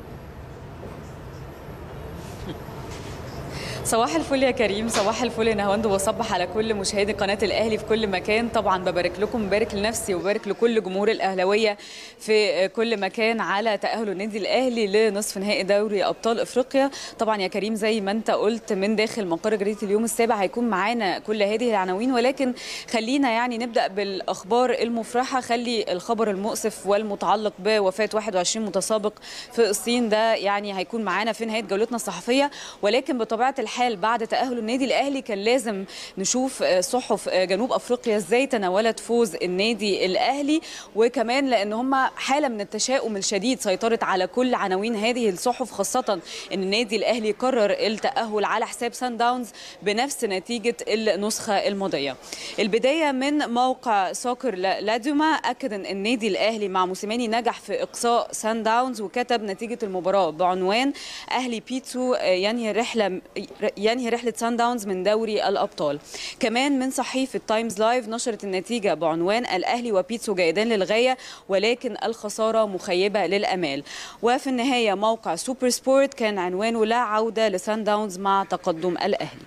صباح الفل يا كريم صباح الفل يا نهاوند وصبح على كل مشاهدي قناه الاهلي في كل مكان طبعا ببارك لكم ببارك لنفسي وبارك لكل جمهور الاهلاويه في كل مكان على تاهل النادي الاهلي لنصف نهائي دوري ابطال افريقيا طبعا يا كريم زي ما انت قلت من داخل مقر جريده اليوم السابع هيكون معانا كل هذه العناوين ولكن خلينا يعني نبدا بالاخبار المفرحه خلي الخبر المؤسف والمتعلق بوفاه 21 متسابق في الصين ده يعني هيكون معانا في نهايه جولتنا الصحفيه ولكن بطبيعه الحال بعد تاهل النادي الاهلي كان لازم نشوف آه، صحف آه، جنوب افريقيا ازاي تناولت فوز النادي الاهلي وكمان لان هم حاله من التشاؤم الشديد سيطرت على كل عناوين هذه الصحف خاصه ان النادي الاهلي قرر التاهل على حساب سان داونز بنفس نتيجه النسخه الماضيه البدايه من موقع سوكر لا- لادوما اكد ان النادي الاهلي مع موسيماني نجح في اقصاء سان داونز وكتب نتيجه المباراه بعنوان اهلي بيتسو آه، ينهي رحله ينهي رحله سان داونز من دوري الابطال كمان من صحيفه تايمز لايف نشرت النتيجه بعنوان الاهلي وبيتسو جيدان للغايه ولكن الخساره مخيبه للامال وفي النهايه موقع سوبر سبورت كان عنوانه لا عوده لسان داونز مع تقدم الاهلي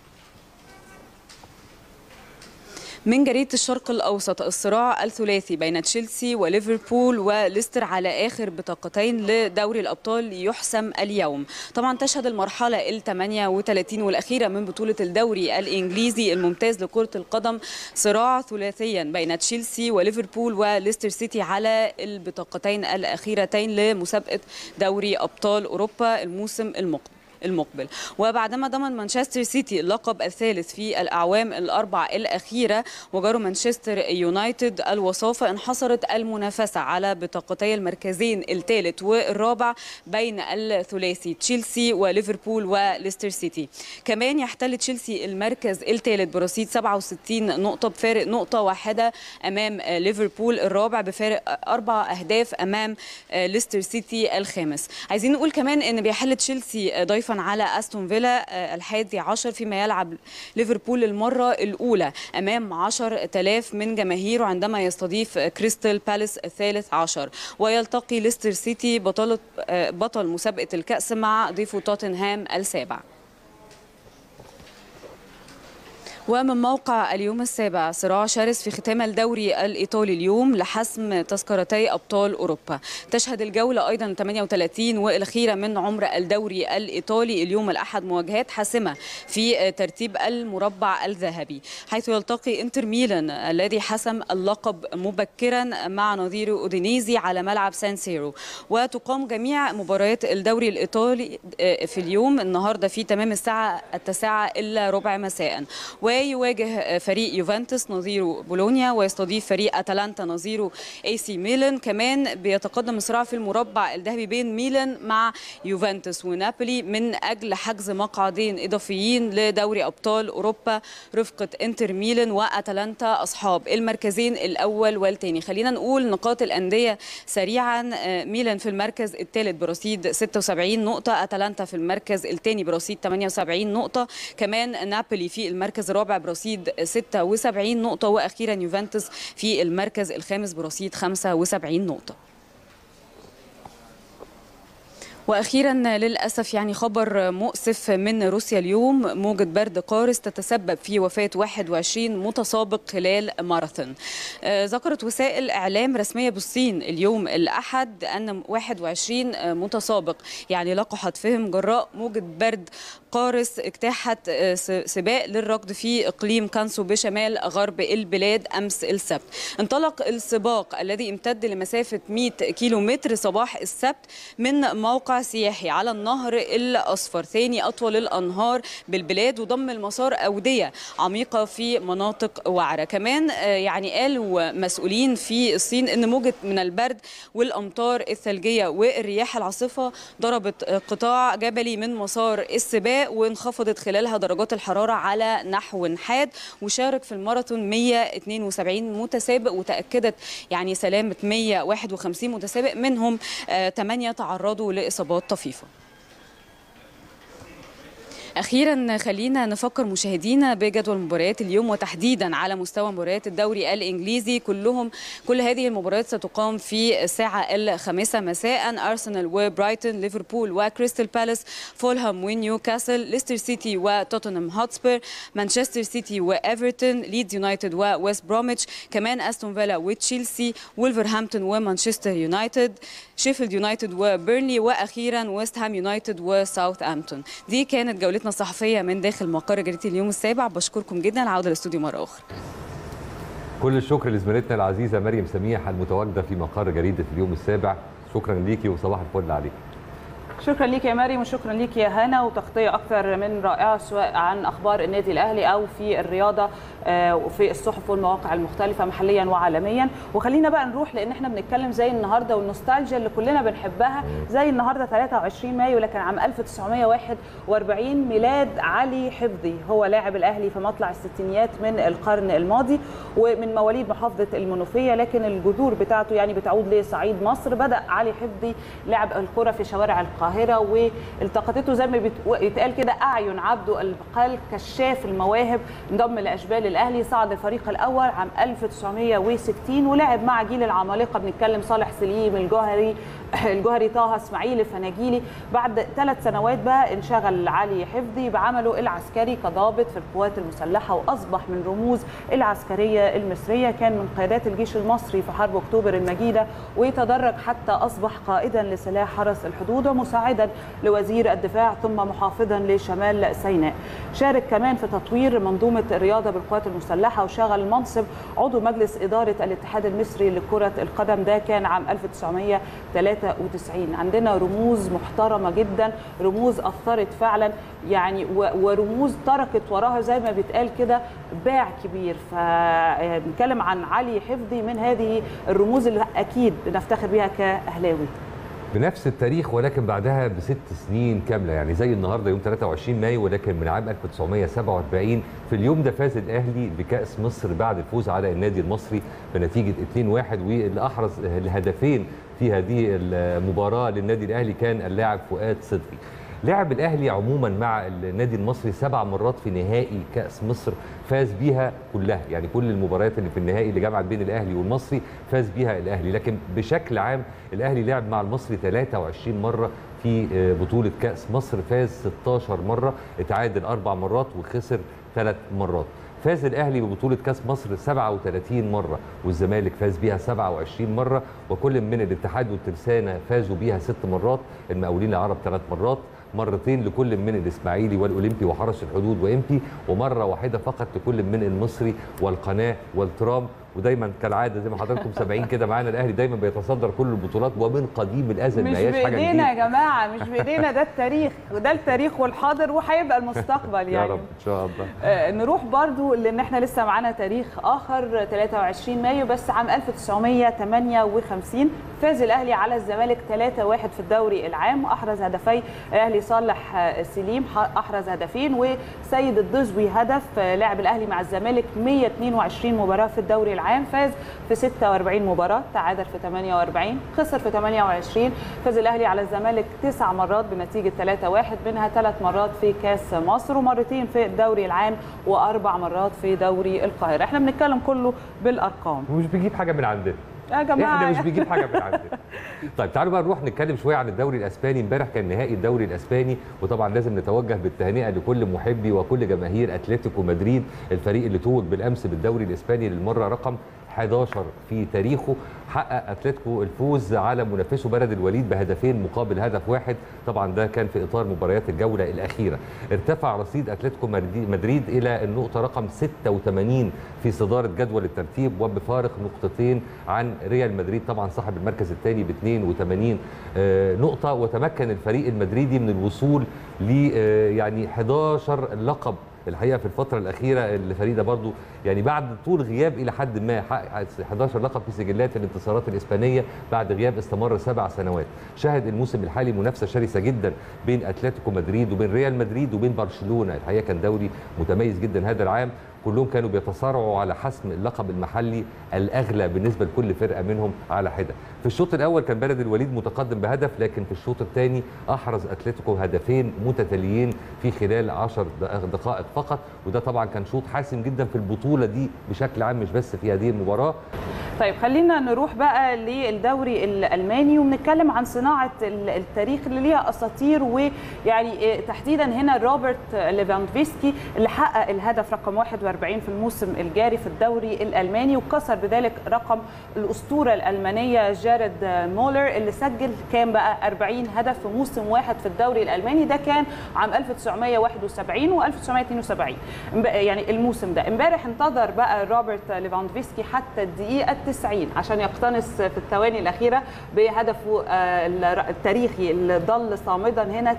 من جريدة الشرق الأوسط الصراع الثلاثي بين تشيلسي وليفربول وليستر على آخر بطاقتين لدوري الأبطال يحسم اليوم طبعا تشهد المرحلة ال 38 والأخيرة من بطولة الدوري الإنجليزي الممتاز لكرة القدم صراع ثلاثيا بين تشيلسي وليفربول وليستر سيتي على البطاقتين الأخيرتين لمسابقة دوري أبطال أوروبا الموسم المقبل المقبل وبعدما ضمن مانشستر سيتي اللقب الثالث في الأعوام الأربع الأخيرة وجار مانشستر يونايتد الوصافة انحصرت المنافسة على بطاقتي المركزين الثالث والرابع بين الثلاثي تشيلسي وليفربول وليستر سيتي كمان يحتل تشيلسي المركز الثالث برصيد 67 نقطة بفارق نقطة واحدة أمام ليفربول الرابع بفارق أربع أهداف أمام ليستر سيتي الخامس عايزين نقول كمان أن بيحل تشيلسي ضيفا على أستون فيلا الحادي عشر فيما يلعب ليفربول المرة الأولى أمام عشر تلاف من جماهيره عندما يستضيف كريستال بالاس الثالث عشر ويلتقي ليستر سيتي بطلة بطل مسابقة الكأس مع ضيفه توتنهام السابع ومن موقع اليوم السابع صراع شرس في ختام الدوري الإيطالي اليوم لحسم تذكرتي أبطال أوروبا تشهد الجولة أيضا 38 والأخيرة من عمر الدوري الإيطالي اليوم الأحد مواجهات حاسمة في ترتيب المربع الذهبي حيث يلتقي انتر ميلان الذي حسم اللقب مبكرا مع نظيره أودينيزي على ملعب سان سيرو وتقام جميع مباريات الدوري الإيطالي في اليوم النهاردة في تمام الساعة التاسعة إلا ربع مساء و ويواجه فريق يوفنتوس نظيره بولونيا ويستضيف فريق اتلانتا نظيره اي سي ميلان كمان بيتقدم الصراع في المربع الذهبي بين ميلان مع يوفنتوس ونابولي من اجل حجز مقعدين اضافيين لدوري ابطال اوروبا رفقه انتر ميلان واتلانتا اصحاب المركزين الاول والثاني خلينا نقول نقاط الانديه سريعا ميلان في المركز الثالث برصيد 76 نقطه اتلانتا في المركز الثاني برصيد 78 نقطه كمان نابولي في المركز الرابع برصيد 76 نقطه واخيرا يوفنتوس في المركز الخامس برصيد 75 نقطه واخيرا للاسف يعني خبر مؤسف من روسيا اليوم موجه برد قارس تتسبب في وفاه 21 متسابق خلال ماراثون ذكرت وسائل اعلام رسميه بالصين اليوم الاحد ان 21 متسابق يعني لقحت فيهم جراء موجه برد قارس اجتاحت سباق للركض في اقليم كانسو بشمال غرب البلاد امس السبت انطلق السباق الذي امتد لمسافه 100 كيلومتر صباح السبت من موقع سياحي على النهر الاصفر ثاني اطول الانهار بالبلاد وضم المسار اوديه عميقه في مناطق وعره كمان يعني قالوا مسؤولين في الصين ان موجه من البرد والامطار الثلجيه والرياح العاصفه ضربت قطاع جبلي من مسار السباق وانخفضت خلالها درجات الحراره على نحو حاد وشارك في الماراثون 172 متسابق وتاكدت يعني سلامه 151 متسابق منهم 8 تعرضوا لاصابات طفيفه اخيرا خلينا نفكر مشاهدينا بجدول مباريات اليوم وتحديدا على مستوى مباريات الدوري الانجليزي كلهم كل هذه المباريات ستقام في الساعه الخامسه مساء ارسنال وبرايتون ليفربول وكريستال بالاس فولهام ونيوكاسل ليستر سيتي وتوتنهام هوتسبير مانشستر سيتي وايفرتون ليدز يونايتد وويست بروميتش كمان استون فيلا وتشيلسي ولفرهامبتون ومانشستر يونايتد شيفيلد يونايتد وبيرنلي واخيرا ويست هام يونايتد وساوثهامبتون دي كانت جولتنا الصحفيه من داخل مقر جريده اليوم السابع بشكركم جدا العوده للاستوديو مره اخرى كل الشكر لزميلتنا العزيزه مريم سميح المتواجده في مقر جريده اليوم السابع شكرا ليكي وصباح الفل عليك شكرا ليك يا مريم وشكرا ليك يا هنا وتغطيه اكثر من رائعه سواء عن اخبار النادي الاهلي او في الرياضه وفي الصحف والمواقع المختلفه محليا وعالميا وخلينا بقى نروح لان احنا بنتكلم زي النهارده والنوستالجيا اللي كلنا بنحبها زي النهارده 23 مايو لكن عام 1941 ميلاد علي حفظي هو لاعب الاهلي في مطلع الستينيات من القرن الماضي ومن مواليد محافظه المنوفيه لكن الجذور بتاعته يعني بتعود لصعيد مصر بدا علي حفظي لعب الكره في شوارع القاهره والتقطته زي ما بيتقال كده اعين عبده البقال كشاف المواهب انضم لاشبال الاهلي صعد الفريق الاول عام 1960 ولعب مع جيل العمالقه بنتكلم صالح سليم الجوهري الجوهري طه اسماعيل الفناجيلي بعد ثلاث سنوات بقى انشغل علي حفظي بعمله العسكري كضابط في القوات المسلحه واصبح من رموز العسكريه المصريه كان من قيادات الجيش المصري في حرب اكتوبر المجيده وتدرج حتى اصبح قائدا لسلاح حرس الحدود ومساعدا لوزير الدفاع ثم محافظا لشمال سيناء شارك كمان في تطوير منظومه الرياضه بالقوات المسلحه وشغل منصب عضو مجلس اداره الاتحاد المصري لكره القدم ده كان عام 1993 عندنا رموز محترمه جدا رموز اثرت فعلا يعني ورموز تركت وراها زي ما بيتقال كده باع كبير فبنتكلم عن علي حفظي من هذه الرموز اللي اكيد نفتخر بها كاهلاوي بنفس التاريخ ولكن بعدها بست سنين كامله يعني زي النهارده يوم 23 مايو ولكن من عام 1947 في اليوم ده فاز الاهلي بكاس مصر بعد الفوز على النادي المصري بنتيجه 2-1 واللي احرز الهدفين في هذه المباراه للنادي الاهلي كان اللاعب فؤاد صدقي. لعب الاهلي عموما مع النادي المصري سبع مرات في نهائي كاس مصر فاز بيها كلها يعني كل المباريات اللي في النهائي اللي جمعت بين الاهلي والمصري فاز بيها الاهلي لكن بشكل عام الاهلي لعب مع المصري 23 مره في بطوله كاس مصر فاز 16 مره اتعادل اربع مرات وخسر ثلاث مرات فاز الاهلي ببطوله كاس مصر 37 مره والزمالك فاز بيها 27 مره وكل من الاتحاد والترسانه فازوا بيها ست مرات المقاولين العرب ثلاث مرات مرتين لكل من الاسماعيلي والاولمبي وحرس الحدود وامبي ومره واحده فقط لكل من المصري والقناه والترام ودايما كالعاده زي ما حضراتكم سامعين كده معانا الاهلي دايما بيتصدر كل البطولات ومن قديم الازل مش ما هياش حاجه بايدينا جديده يا جماعه مش بايدينا ده التاريخ وده التاريخ والحاضر وهيبقى المستقبل يا يعني رب ان شاء الله آه، نروح برضو لان احنا لسه معانا تاريخ اخر 23 مايو بس عام 1958 فاز الاهلي على الزمالك 3-1 في الدوري العام واحرز هدفي الاهلي صالح آه، سليم ح- احرز هدفين وسيد الدزوي هدف آه، لعب الاهلي مع الزمالك 122 مباراه في الدوري العام فاز في 46 مباراه تعادل في 48 خسر في 28 فاز الاهلي على الزمالك تسع مرات بنتيجه 3-1 منها ثلاث مرات في كاس مصر ومرتين في الدوري العام واربع مرات في دوري القاهره احنا بنتكلم كله بالارقام ومش بيجيب حاجه من عندنا يا جماعه احنا مش بيجيب حاجه من عندنا طيب تعالوا بقى نروح نتكلم شويه عن الدوري الاسباني امبارح كان نهائي الدوري الاسباني وطبعا لازم نتوجه بالتهنئه لكل محبي وكل جماهير اتلتيكو مدريد الفريق اللي توج بالامس بالدوري الاسباني للمره رقم 11 في تاريخه حقق اتلتيكو الفوز على منافسه بلد الوليد بهدفين مقابل هدف واحد طبعا ده كان في اطار مباريات الجوله الاخيره ارتفع رصيد اتلتيكو مدريد- مدريد الى النقطه رقم 86 في صداره جدول الترتيب وبفارق نقطتين عن ريال مدريد طبعا صاحب المركز الثاني ب 82 آه، نقطه وتمكن الفريق المدريدي من الوصول ل آه، يعني 11 لقب الحقيقه في الفتره الاخيره الفريق ده برضو يعني بعد طول غياب الى حد ما حقق 11 لقب في سجلات الانتصارات الاسبانيه بعد غياب استمر سبع سنوات شهد الموسم الحالي منافسه شرسه جدا بين اتلتيكو مدريد وبين ريال مدريد وبين برشلونه الحقيقه كان دوري متميز جدا هذا العام كلهم كانوا بيتصارعوا على حسم اللقب المحلي الاغلى بالنسبه لكل فرقه منهم على حده في الشوط الاول كان بلد الوليد متقدم بهدف لكن في الشوط الثاني احرز اتلتيكو هدفين متتاليين في خلال 10 دقائق فقط وده طبعا كان شوط حاسم جدا في البطوله دي بشكل عام مش بس في هذه المباراه طيب خلينا نروح بقى للدوري الالماني وبنتكلم عن صناعه ال- التاريخ اللي ليها اساطير ويعني إيه تحديدا هنا روبرت ليفاندوفسكي اللي حقق الهدف رقم 41 في الموسم الجاري في الدوري الالماني وكسر بذلك رقم الاسطوره الالمانيه جارد مولر اللي سجل كام بقى 40 هدف في موسم واحد في الدوري الالماني ده كان عام 1971 و1972 يعني الموسم ده امبارح انتظر بقى روبرت ليفاندوفسكي حتى الدقيقه 90 عشان يقتنص في الثواني الاخيره بهدفه آه، التاريخي اللي ظل صامدا هنا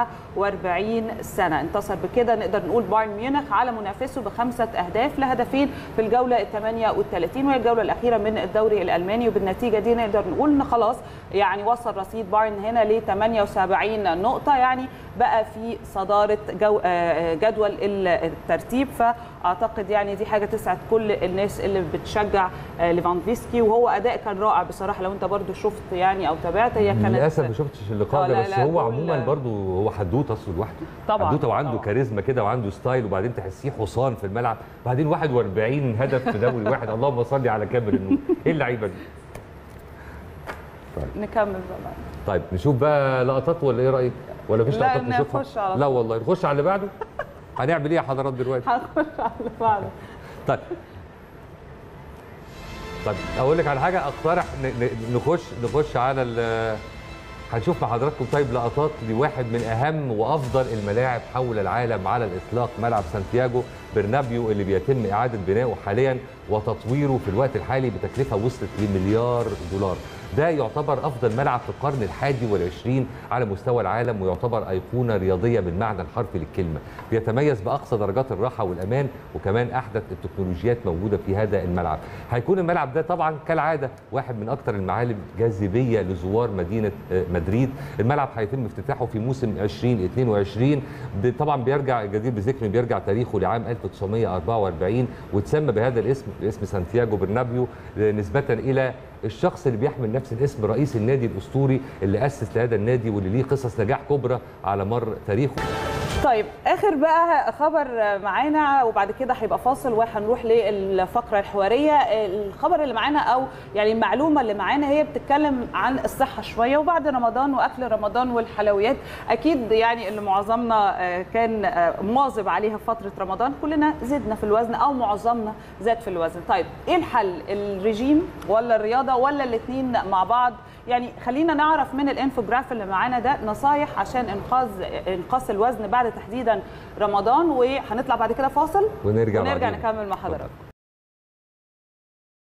49 سنه انتصر بكده نقدر نقول بايرن ميونخ على منافسه بخمسه اهداف لهدفين في الجوله ال 38 وهي الجوله الاخيره من الدوري الالماني وبالنتيجه دي نقدر نقول ان خلاص يعني وصل رصيد بايرن هنا ل 78 نقطه يعني بقى في صداره جو آه، جدول الترتيب فاعتقد يعني دي حاجه تسعد كل الناس اللي بتشجع آه، ليفاندوفسكي وهو اداء كان رائع بصراحه لو انت برضو شفت يعني او تابعت هي كانت للاسف ما شفتش اللقاء آه، ده لا، بس لا، هو دول- عموما برضو هو حدوته اصله لوحده طبعاً، حدوته وعنده طبعاً. كاريزما كده وعنده ستايل وبعدين تحسيه حصان في الملعب بعدين 41 هدف في دوري واحد اللهم صل على كامل النور ايه اللعيبه دي نكمل بقى طيب نشوف بقى لقطات ولا ايه رايك ولا مفيش لا، لقطات نشوفها نخش على لا طول. والله نخش على اللي بعده هنعمل ايه يا حضرات دلوقتي هنخش على اللي بعده طيب طيب اقول لك على حاجه اقترح ن- ن- نخش نخش على ال- هنشوف مع حضراتكم طيب لقطات لواحد من اهم وافضل الملاعب حول العالم على الاطلاق ملعب سانتياغو برنابيو اللي بيتم اعاده بنائه حاليا وتطويره في الوقت الحالي بتكلفه وصلت لمليار دولار ده يعتبر افضل ملعب في القرن الحادي والعشرين على مستوى العالم ويعتبر ايقونه رياضيه بالمعنى الحرفي للكلمه بيتميز باقصى درجات الراحه والامان وكمان احدث التكنولوجيات موجوده في هذا الملعب هيكون الملعب ده طبعا كالعاده واحد من اكثر المعالم جاذبيه لزوار مدينه آه، مدريد الملعب هيتم افتتاحه في موسم 2022 ب- طبعا بيرجع جدير بذكر إنه بيرجع تاريخه لعام 1944 وتسمى بهذا الاسم باسم سانتياغو برنابيو آه، نسبه الى الشخص اللي بيحمل نفس الاسم رئيس النادي الاسطوري اللي اسس لهذا النادي واللي ليه قصص نجاح كبرى على مر تاريخه طيب اخر بقى خبر معانا وبعد كده هيبقى فاصل وهنروح للفقره الحواريه الخبر اللي معانا او يعني المعلومه اللي معانا هي بتتكلم عن الصحه شويه وبعد رمضان واكل رمضان والحلويات اكيد يعني اللي معظمنا آه، كان آه، مواظب عليها في فتره رمضان كلنا زدنا في الوزن او معظمنا زاد في الوزن طيب ايه الحل الرجيم ولا الرياضه ولا الاثنين مع بعض يعني خلينا نعرف من الانفوجراف اللي معانا ده نصايح عشان انقاذ انقاص الوزن بعد تحديدا رمضان وهنطلع بعد كده فاصل ونرجع ونرجع بعدين. نكمل مع حضراتكم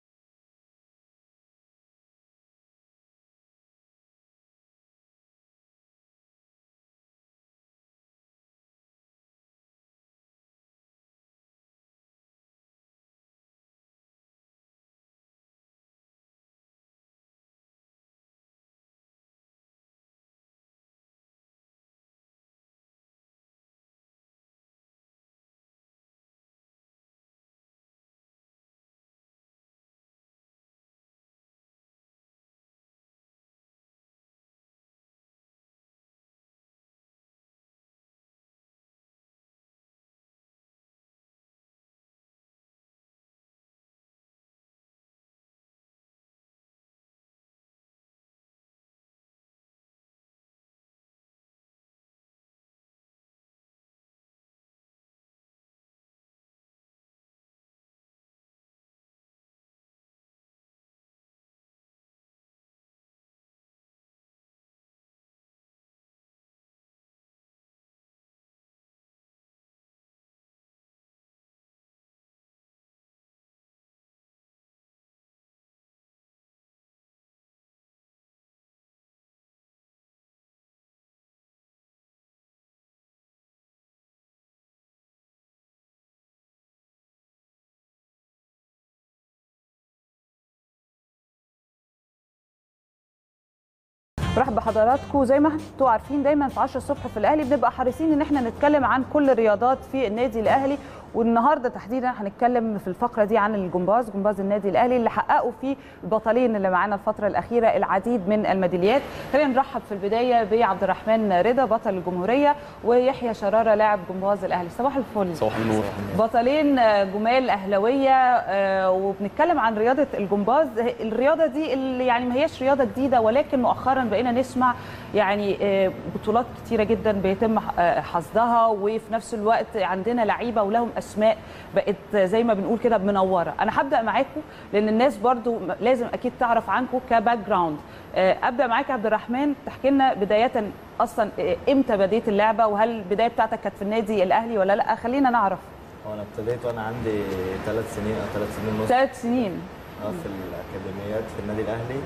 برحب بحضراتكم زي ما انتم عارفين دايما في 10 الصبح في الاهلي بنبقى حريصين ان احنا نتكلم عن كل الرياضات في النادي الاهلي والنهارده تحديدا هنتكلم في الفقره دي عن الجمباز جمباز النادي الاهلي اللي حققوا فيه البطلين اللي معانا الفتره الاخيره العديد من الميداليات خلينا نرحب في البدايه بعبد الرحمن رضا بطل الجمهوريه ويحيى شراره لاعب جمباز الاهلي صباح الفل صباح النور بطلين جمال اهلاويه آه، وبنتكلم عن رياضه الجمباز الرياضه دي اللي يعني ما هيش رياضه جديده ولكن مؤخرا بقينا نسمع يعني آه، بطولات كتيره جدا بيتم آه، حصدها وفي نفس الوقت عندنا لعيبه ولهم اسماء بقت زي ما بنقول كده منوره انا هبدا معاكم لان الناس برضو لازم اكيد تعرف عنكم كباك جراوند آه، ابدا معاك يا عبد الرحمن تحكي لنا بدايه اصلا آه، امتى بديت اللعبه وهل البدايه بتاعتك كانت في النادي الاهلي ولا لا خلينا نعرف هو انا ابتديت وانا عندي ثلاث سنين او ثلاث سنين ونص ثلاث سنين اه في الاكاديميات في النادي الاهلي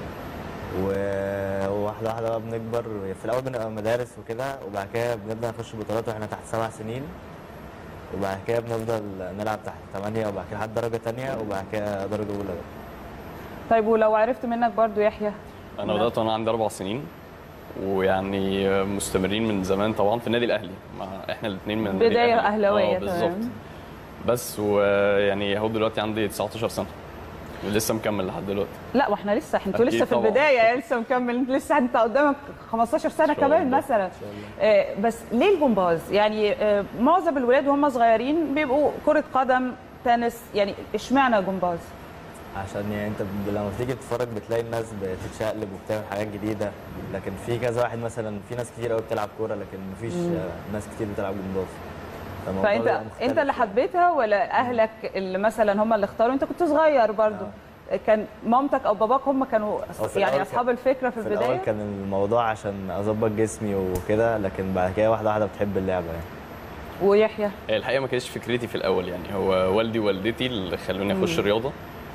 و- وواحده واحده بقى بنكبر في الاول بنبقى مدارس وكده وبعد كده بنبدا نخش بطولات واحنا تحت سبع سنين وبعد كده بنفضل نلعب تحت ثمانية وبعد كده لحد درجة تانية وبعد كده درجة أولى بقى. طيب ولو عرفت منك برضو يحيى انا بدات وانا عندي اربع سنين ويعني مستمرين من زمان طبعا في النادي الاهلي مع احنا الاثنين من النادي بداية الأهلي. أهلاوية اه بالظبط تمام. بس ويعني اهو دلوقتي عندي 19 سنه لسه مكمل لحد دلوقتي لا واحنا لسه انتوا أكيد لسه في طبعاً. البدايه يعني لسه مكمل لسه انت قدامك 15 سنه إن شاء كمان الله. مثلا آه، بس ليه الجمباز يعني آه، معظم الولاد وهم صغيرين بيبقوا كره قدم تنس يعني اشمعنى جمباز عشان يعني انت ب- لما بتيجي تتفرج بتلاقي الناس بتتشقلب وبتعمل حاجات جديدة لكن في كذا واحد مثلا في ناس كتير قوي بتلعب كورة لكن مفيش مم. آه، ناس كتير بتلعب جمباز فالموضوع فانت بيبقى مختلف. انت اللي حبيتها ولا اهلك اللي مثلا هم اللي اختاروا انت كنت صغير برضو كان مامتك او باباك هم كانوا هو في يعني الأول اصحاب كان- الفكره في في الأول البدايه كان الموضوع عشان أظبط جسمي وكده لكن بعد كده واحدة واحدة بتحب اللعبة يعني ويحيى الحقيقه ما كانتش فكرتي في الاول يعني هو والدي ووالدتي اللي خلوني اخش مم. الرياضه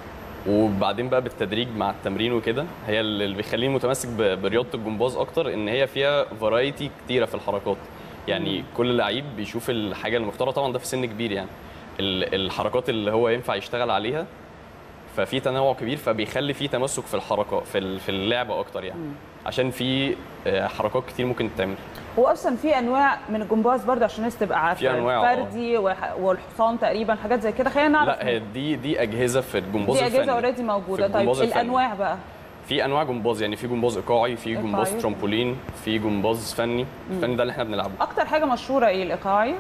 وبعدين بقى بالتدريج مع التمرين وكده هي اللي بيخليني متمسك ب- برياضه الجمباز اكتر ان هي فيها فرايتي كتيره في الحركات يعني كل لعيب بيشوف الحاجه المختاره طبعا ده في سن كبير يعني ال- الحركات اللي هو ينفع يشتغل عليها ففي تنوع كبير فبيخلي في تمسك في الحركه في ال- في اللعبه اكتر يعني عشان في آه، حركات كتير ممكن تتعمل هو اصلا في انواع من الجمباز برضه عشان الناس تبقى عارفه في أنواع، آه. الفردي وح- والحصان تقريبا حاجات زي كده خلينا نعرف لا هي دي دي اجهزه في الجمباز دي الفني اجهزه اوريدي موجوده في طيب الجمباز الفني. الانواع بقى في انواع جمباز يعني في جمباز ايقاعي في جمباز إيقاعي. ترامبولين في جمباز فني مم. الفني ده اللي احنا بنلعبه اكتر حاجه مشهوره ايه الايقاعي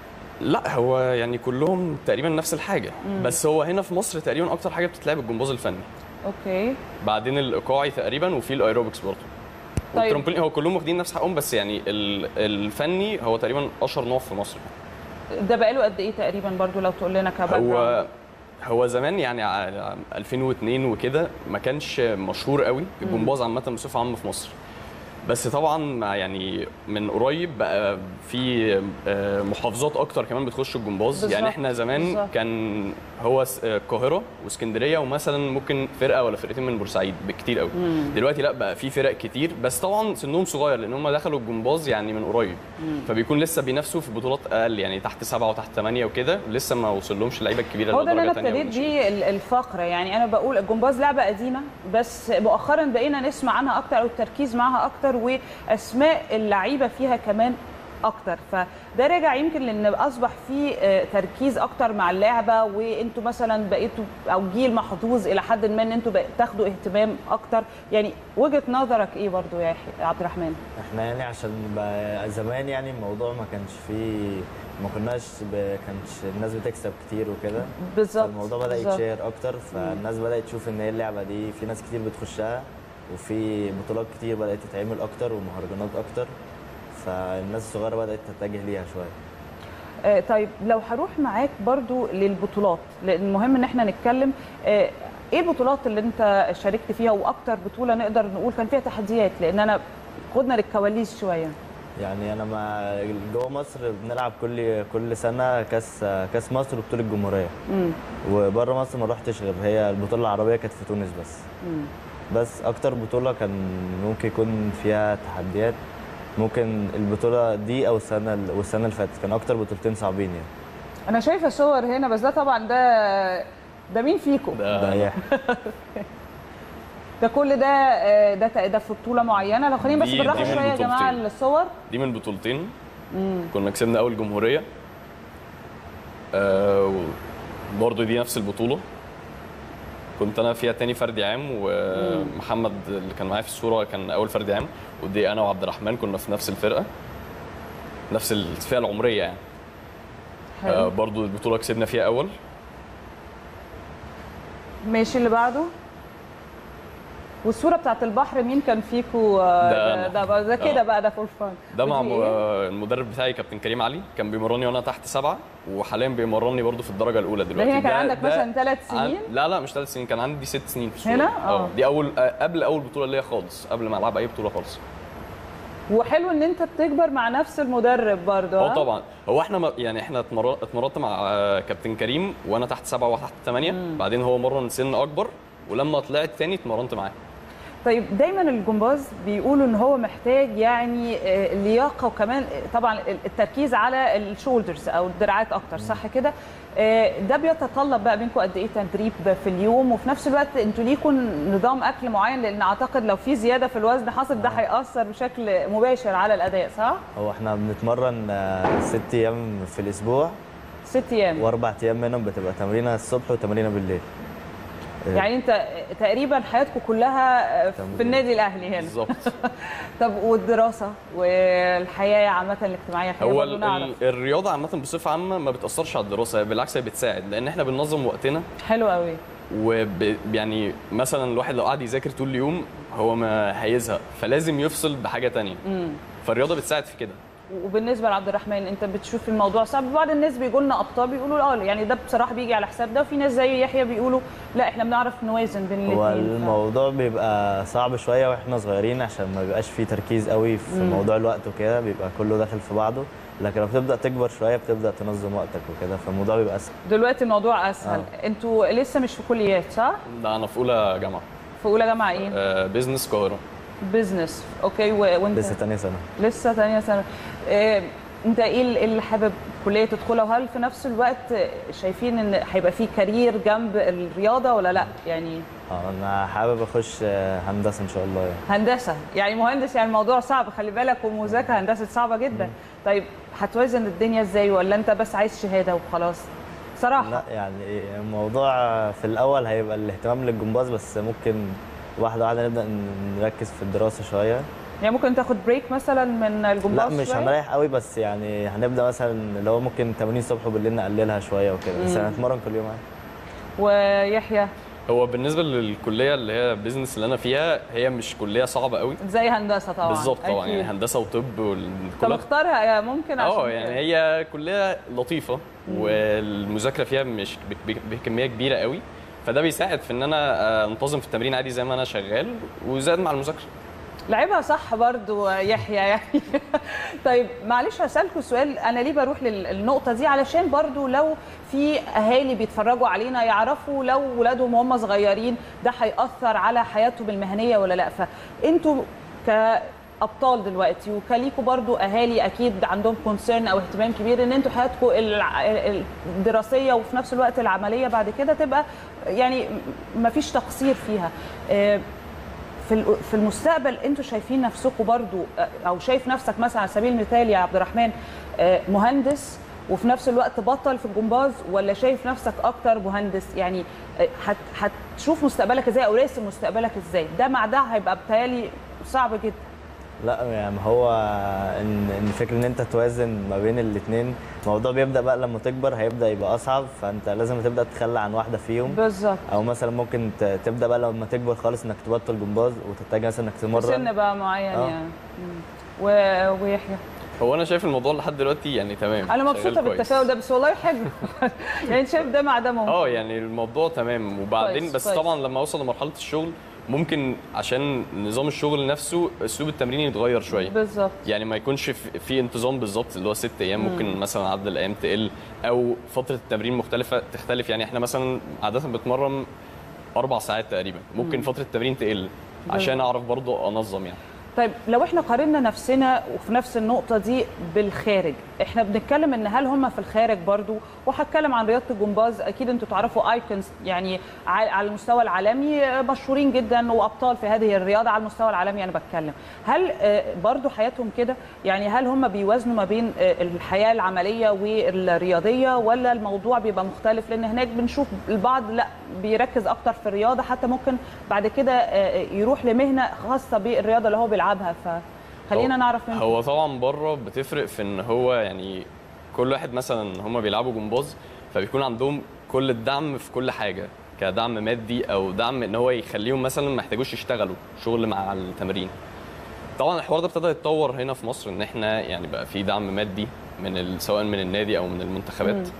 لا هو يعني كلهم تقريبا نفس الحاجه مم. بس هو هنا في مصر تقريبا اكتر حاجه بتتلعب الجمباز الفني اوكي بعدين الايقاعي تقريبا وفي الايروبكس برضه طيب. والترامبولين هو كلهم واخدين نفس حقهم بس يعني ال- الفني هو تقريبا اشهر نوع في مصر ده بقاله قد ايه تقريبا برضه لو تقول لنا كباك هو هو زمان يعني ع- 2002 وكده ما كانش مشهور قوي الجمباز عامه بصفه عامه في مصر بس طبعا مع يعني من قريب بقى في آه، محافظات اكتر كمان بتخش الجمباز بالظبط، يعني احنا زمان بالظبط. كان هو س- آه، القاهره واسكندريه ومثلا ممكن فرقه ولا فرقتين من بورسعيد بكتير قوي مم. دلوقتي لا بقى في فرق كتير بس طبعا سنهم صغير لان هم دخلوا الجمباز يعني من قريب مم. فبيكون لسه بينافسوا في بطولات اقل يعني تحت سبعه وتحت ثمانيه وكده لسه ما وصلهمش اللعيبه الكبيره هو اللي ده اللي درجة انا تانية ابتديت ولا بيه ال- الفقره يعني انا بقول الجمباز لعبه قديمه بس مؤخرا بقينا نسمع عنها اكتر او التركيز معاها اكتر واسماء اللعيبه فيها كمان اكتر فده راجع يمكن لان اصبح في آه، تركيز اكتر مع اللعبه وانتوا مثلا بقيتوا او جيل محظوظ الى حد ما ان انتوا بقى- تاخدوا اهتمام اكتر يعني وجهه نظرك ايه برضو يا يحيى- يا عبد الرحمن احنا يعني عشان بقى زمان يعني الموضوع ما كانش فيه ما كناش ب... كانش الناس بتكسب كتير وكده بالظبط، الموضوع بدا بالظبط. يتشير اكتر فالناس بدات تشوف ان هي اللعبه دي في ناس كتير بتخشها وفي بطولات كتير بدات تتعمل اكتر ومهرجانات اكتر فالناس الصغيره بدات تتجه ليها شويه آه، طيب لو هروح معاك برضو للبطولات لان مهم ان احنا نتكلم آه، ايه البطولات اللي انت شاركت فيها واكتر بطوله نقدر نقول كان فيها تحديات لان انا خدنا للكواليس شويه يعني انا مع جوه مصر بنلعب كل كل سنه كاس كاس مصر وبطوله الجمهوريه مم. وبره مصر ما رحتش غير هي البطوله العربيه كانت في تونس بس مم. بس اكتر بطوله كان ممكن يكون فيها تحديات ممكن البطوله دي او السنه والسنه اللي فاتت كان اكتر بطولتين صعبين يعني انا شايفه صور هنا بس ده طبعا ده ده مين فيكم ده يحيى ده كل ده آه، ده ده في بطوله معينه لو خلينا بس دي- بالراحه دي من شويه يا جماعه بطولتين. الصور دي من بطولتين مم. كنا كسبنا اول جمهوريه آه برضه دي نفس البطوله كنت انا فيها تاني فردي عام ومحمد اللي كان معايا في الصوره كان اول فردي عام ودي انا وعبد الرحمن كنا في نفس الفرقه نفس الفئه العمريه يعني حلو. آه برضه البطوله كسبنا فيها اول ماشي اللي بعده والصوره بتاعت البحر مين كان فيكو آه، ده ده أنا. ده, بقى- ده كده آه. بقى ده فور فان ده مع م- آه، المدرب بتاعي كابتن كريم علي كان بيمرني وانا تحت سبعه وحاليا بيمرني برضه في الدرجه الاولى دلوقتي هنا كان ده- عندك ده مثلا ثلاث عن- سنين لا لا مش ثلاث سنين كان عندي ست سنين في الصورة. هنا؟ آه. دي اول آه، قبل اول بطوله ليا خالص قبل ما العب اي بطوله خالص وحلو ان انت بتكبر مع نفس المدرب برضه اه ها؟ طبعا هو احنا ما- يعني احنا اتمر- اتمرنت مع آه، كابتن كريم وانا تحت سبعه وتحت ثمانيه بعدين هو مرن سن اكبر ولما طلعت تاني اتمرنت معاه طيب دايما الجمباز بيقولوا ان هو محتاج يعني آه، لياقه وكمان آه، طبعا التركيز على الشولدرز او الدراعات اكتر صح كده آه، ده بيتطلب بقى منكم قد ايه تدريب في اليوم وفي نفس الوقت انتوا ليكم نظام اكل معين لان اعتقد لو في زياده في الوزن حصل ده هياثر بشكل مباشر على الاداء صح هو احنا بنتمرن آه، ست ايام في الاسبوع ست ايام واربع ايام منهم بتبقى تمرينه الصبح وتمرينه بالليل آه، يعني انت تقريبا حياتكم كلها آه، في تمرين. النادي الاهلي هنا بالظبط طب والدراسه والحياه عامه الاجتماعيه خلينا هو برضه ال- نعرف ال- الرياضه عامه بصفه عامه ما بتاثرش على الدراسه بالعكس هي بتساعد لان احنا بننظم وقتنا حلو قوي وب يعني مثلا الواحد لو قعد يذاكر طول اليوم هو ما هيزهق فلازم يفصل بحاجه تانية امم فالرياضه بتساعد في كده وبالنسبه لعبد الرحمن انت بتشوف الموضوع صعب بعض الناس بيقولوا لنا ابطال بيقولوا اه يعني ده بصراحه بيجي على حساب ده وفي ناس زي يحيى بيقولوا لا احنا بنعرف نوازن بين هو الاثنين الموضوع بيبقى صعب شويه واحنا صغيرين عشان ما بيبقاش فيه تركيز قوي في مم. موضوع الوقت وكده بيبقى كله داخل في بعضه لكن لو بتبدا تكبر شويه بتبدا تنظم وقتك وكده فالموضوع بيبقى اسهل دلوقتي الموضوع اسهل انتوا لسه مش في كليات صح ده انا في اولى جامعه في اولى جامعه ايه آه بيزنس القاهره بزنس اوكي و... وانت لسه تانية سنه لسه تانية سنه إيه انت ايه اللي- اللي حابب كليه تدخلها وهل في نفس الوقت شايفين ان هيبقى في كارير جنب الرياضه ولا لا يعني اه انا حابب اخش آه، هندسه ان شاء الله يعني هندسه يعني مهندس يعني الموضوع صعب خلي بالك ومذاكره هندسه صعبه جدا طيب هتوازن الدنيا ازاي ولا انت بس عايز شهاده وخلاص صراحه لا يعني الموضوع في الاول هيبقى الاهتمام للجمباز بس ممكن واحده واحده نبدا نركز في الدراسه شويه يعني ممكن تاخد بريك مثلا من لا الجمباز مش شوية؟ هنريح قوي بس يعني هنبدا مثلا اللي هو ممكن تمرين الصبح وبالليل نقللها شويه وكده بس مم. هنتمرن كل يوم عادي ويحيى هو بالنسبه للكليه اللي هي بيزنس اللي انا فيها هي مش كليه صعبه قوي زي هندسه طبعا بالظبط طبعا أكيد. يعني هندسه وطب طب والكليه اختارها يا ممكن عشان اه يعني هي كليه لطيفه والمذاكره فيها مش ب- ب- بكميه كبيره قوي فده بيساعد في ان انا آه، انتظم في التمرين عادي زي ما انا شغال وزاد مع المذاكره لعبها صح برضو يحيى يعني طيب معلش هسألكوا سؤال انا ليه بروح للنقطه دي علشان برضو لو في اهالي بيتفرجوا علينا يعرفوا لو ولادهم وهم صغيرين ده هيأثر على حياتهم المهنيه ولا لا فانتوا كابطال دلوقتي وكليكوا برضو اهالي اكيد عندهم كونسيرن او اهتمام كبير ان انتوا حياتكم الع- الدراسيه وفي نفس الوقت العمليه بعد كده تبقى يعني ما فيش تقصير فيها آه، في ال- في المستقبل انتوا شايفين نفسكم برضو آه، او شايف نفسك مثلا على سبيل المثال يا عبد الرحمن آه، مهندس وفي نفس الوقت بطل في الجمباز ولا شايف نفسك اكتر مهندس يعني آه، هت- هتشوف مستقبلك ازاي او راسم مستقبلك ازاي ده مع ده هيبقى بتهيألي صعب جدا لا يعني ما هو ان ان فكره ان انت توازن ما بين الاثنين الموضوع بيبدا بقى لما تكبر هيبدا يبقى اصعب فانت لازم تبدا تتخلى عن واحده فيهم بالظبط او مثلا ممكن ت- تبدا بقى لما تكبر خالص انك تبطل جمباز وتتجه مثلا انك في تمرن سن بقى معين آه. يعني مم. و- ويحيى هو انا شايف الموضوع لحد دلوقتي يعني تمام انا شغال مبسوطه كويس. بالتفاؤل ده بس والله حلو يعني انت شايف ده مع ده ممكن اه يعني الموضوع تمام وبعدين كويس، بس كويس. طبعا لما اوصل لمرحله الشغل ممكن عشان نظام الشغل نفسه اسلوب التمرين يتغير شويه بالظبط يعني ما يكونش في في انتظام بالظبط اللي هو ست ايام مم. ممكن مثلا عدد الايام تقل او فتره التمرين مختلفه تختلف يعني احنا مثلا عاده بنتمرن اربع ساعات تقريبا ممكن مم. فتره التمرين تقل عشان اعرف برضو انظم يعني طيب لو احنا قارنا نفسنا وفي نفس النقطه دي بالخارج احنا بنتكلم ان هل هم في الخارج برضو وهتكلم عن رياضه الجمباز اكيد انتوا تعرفوا ايكونز يعني ع- على المستوى العالمي آه، مشهورين جدا وابطال في هذه الرياضه على المستوى العالمي انا بتكلم هل آه، برضو حياتهم كده يعني هل هم بيوازنوا ما بين آه، الحياه العمليه والرياضيه ولا الموضوع بيبقى مختلف لان هناك بنشوف البعض لا بيركز اكتر في الرياضه حتى ممكن بعد كده آه، يروح لمهنه خاصه بالرياضه اللي هو بيلعبها فخلينا هو- نعرف منكم هو طبعا بره بتفرق في ان هو يعني كل واحد مثلا هم بيلعبوا جمباز فبيكون عندهم كل الدعم في كل حاجه كدعم مادي او دعم ان هو يخليهم مثلا ما يحتاجوش يشتغلوا شغل مع التمرين طبعا الحوار ده ابتدى يتطور هنا في مصر ان احنا يعني بقى في دعم مادي من ال- سواء من النادي او من المنتخبات مم.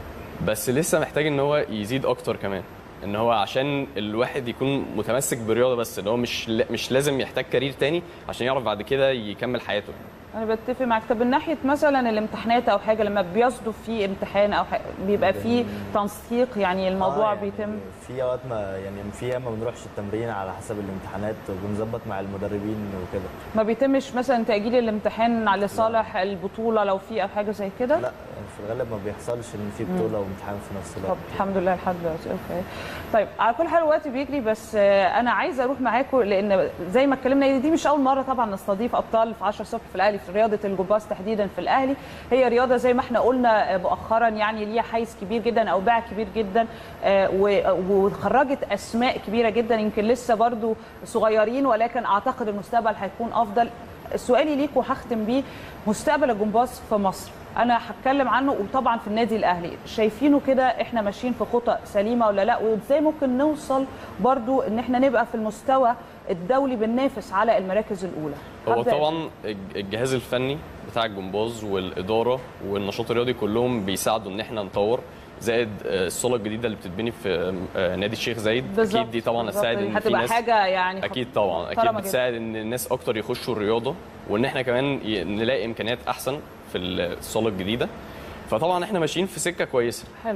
بس لسه محتاج ان هو يزيد اكتر كمان ان هو عشان الواحد يكون متمسك بالرياضه بس ان هو مش لا- مش لازم يحتاج كارير تاني عشان يعرف بعد كده يكمل حياته انا بتفق معاك طب من ناحيه مثلا الامتحانات او حاجه لما بيصدف في امتحان او حاجة بيبقى في تنسيق يعني الموضوع آه، يعني بيتم في اوقات ما يعني في ايام ما بنروحش التمرين على حسب الامتحانات وبنظبط مع المدربين وكده ما بيتمش مثلا تاجيل الامتحان لصالح البطوله لو في او حاجه زي كده لا يعني في الغالب ما بيحصلش ان في مم. بطوله وامتحان في نفس طب الوقت الحمد لله لحد دلوقتي اوكي طيب على كل حال الوقت بيجري بس آه، انا عايزه اروح معاكم لان زي ما اتكلمنا دي مش اول مره طبعا نستضيف ابطال في 10 الصبح في الاهلي في رياضه الجمباز تحديدا في الاهلي هي رياضه زي ما احنا قلنا آه، مؤخرا يعني ليها حيز كبير جدا او باع كبير جدا آه، و- وخرجت اسماء كبيره جدا يمكن لسه برضو صغيرين ولكن اعتقد المستقبل هيكون افضل سؤالي ليك وهختم بيه مستقبل الجمباز في مصر انا هتكلم عنه وطبعا في النادي الاهلي شايفينه كده احنا ماشيين في خطى سليمه ولا لا وازاي ممكن نوصل برضو ان احنا نبقى في المستوى الدولي بننافس على المراكز الاولى هو هبدأ طبعا الج- الجهاز الفني بتاع الجمباز والاداره والنشاط الرياضي كلهم بيساعدوا ان احنا نطور زائد آه، الصاله الجديده اللي بتتبني في آه، نادي الشيخ زايد بالظبط، اكيد دي طبعا بالظبط. هتساعد ان في هتبقى ناس حاجه يعني اكيد طبعا محترمة اكيد جدا. بتساعد ان الناس اكتر يخشوا الرياضه وان احنا كمان ي- نلاقي امكانيات احسن في الصاله الجديده فطبعا احنا ماشيين في سكه كويسه حلو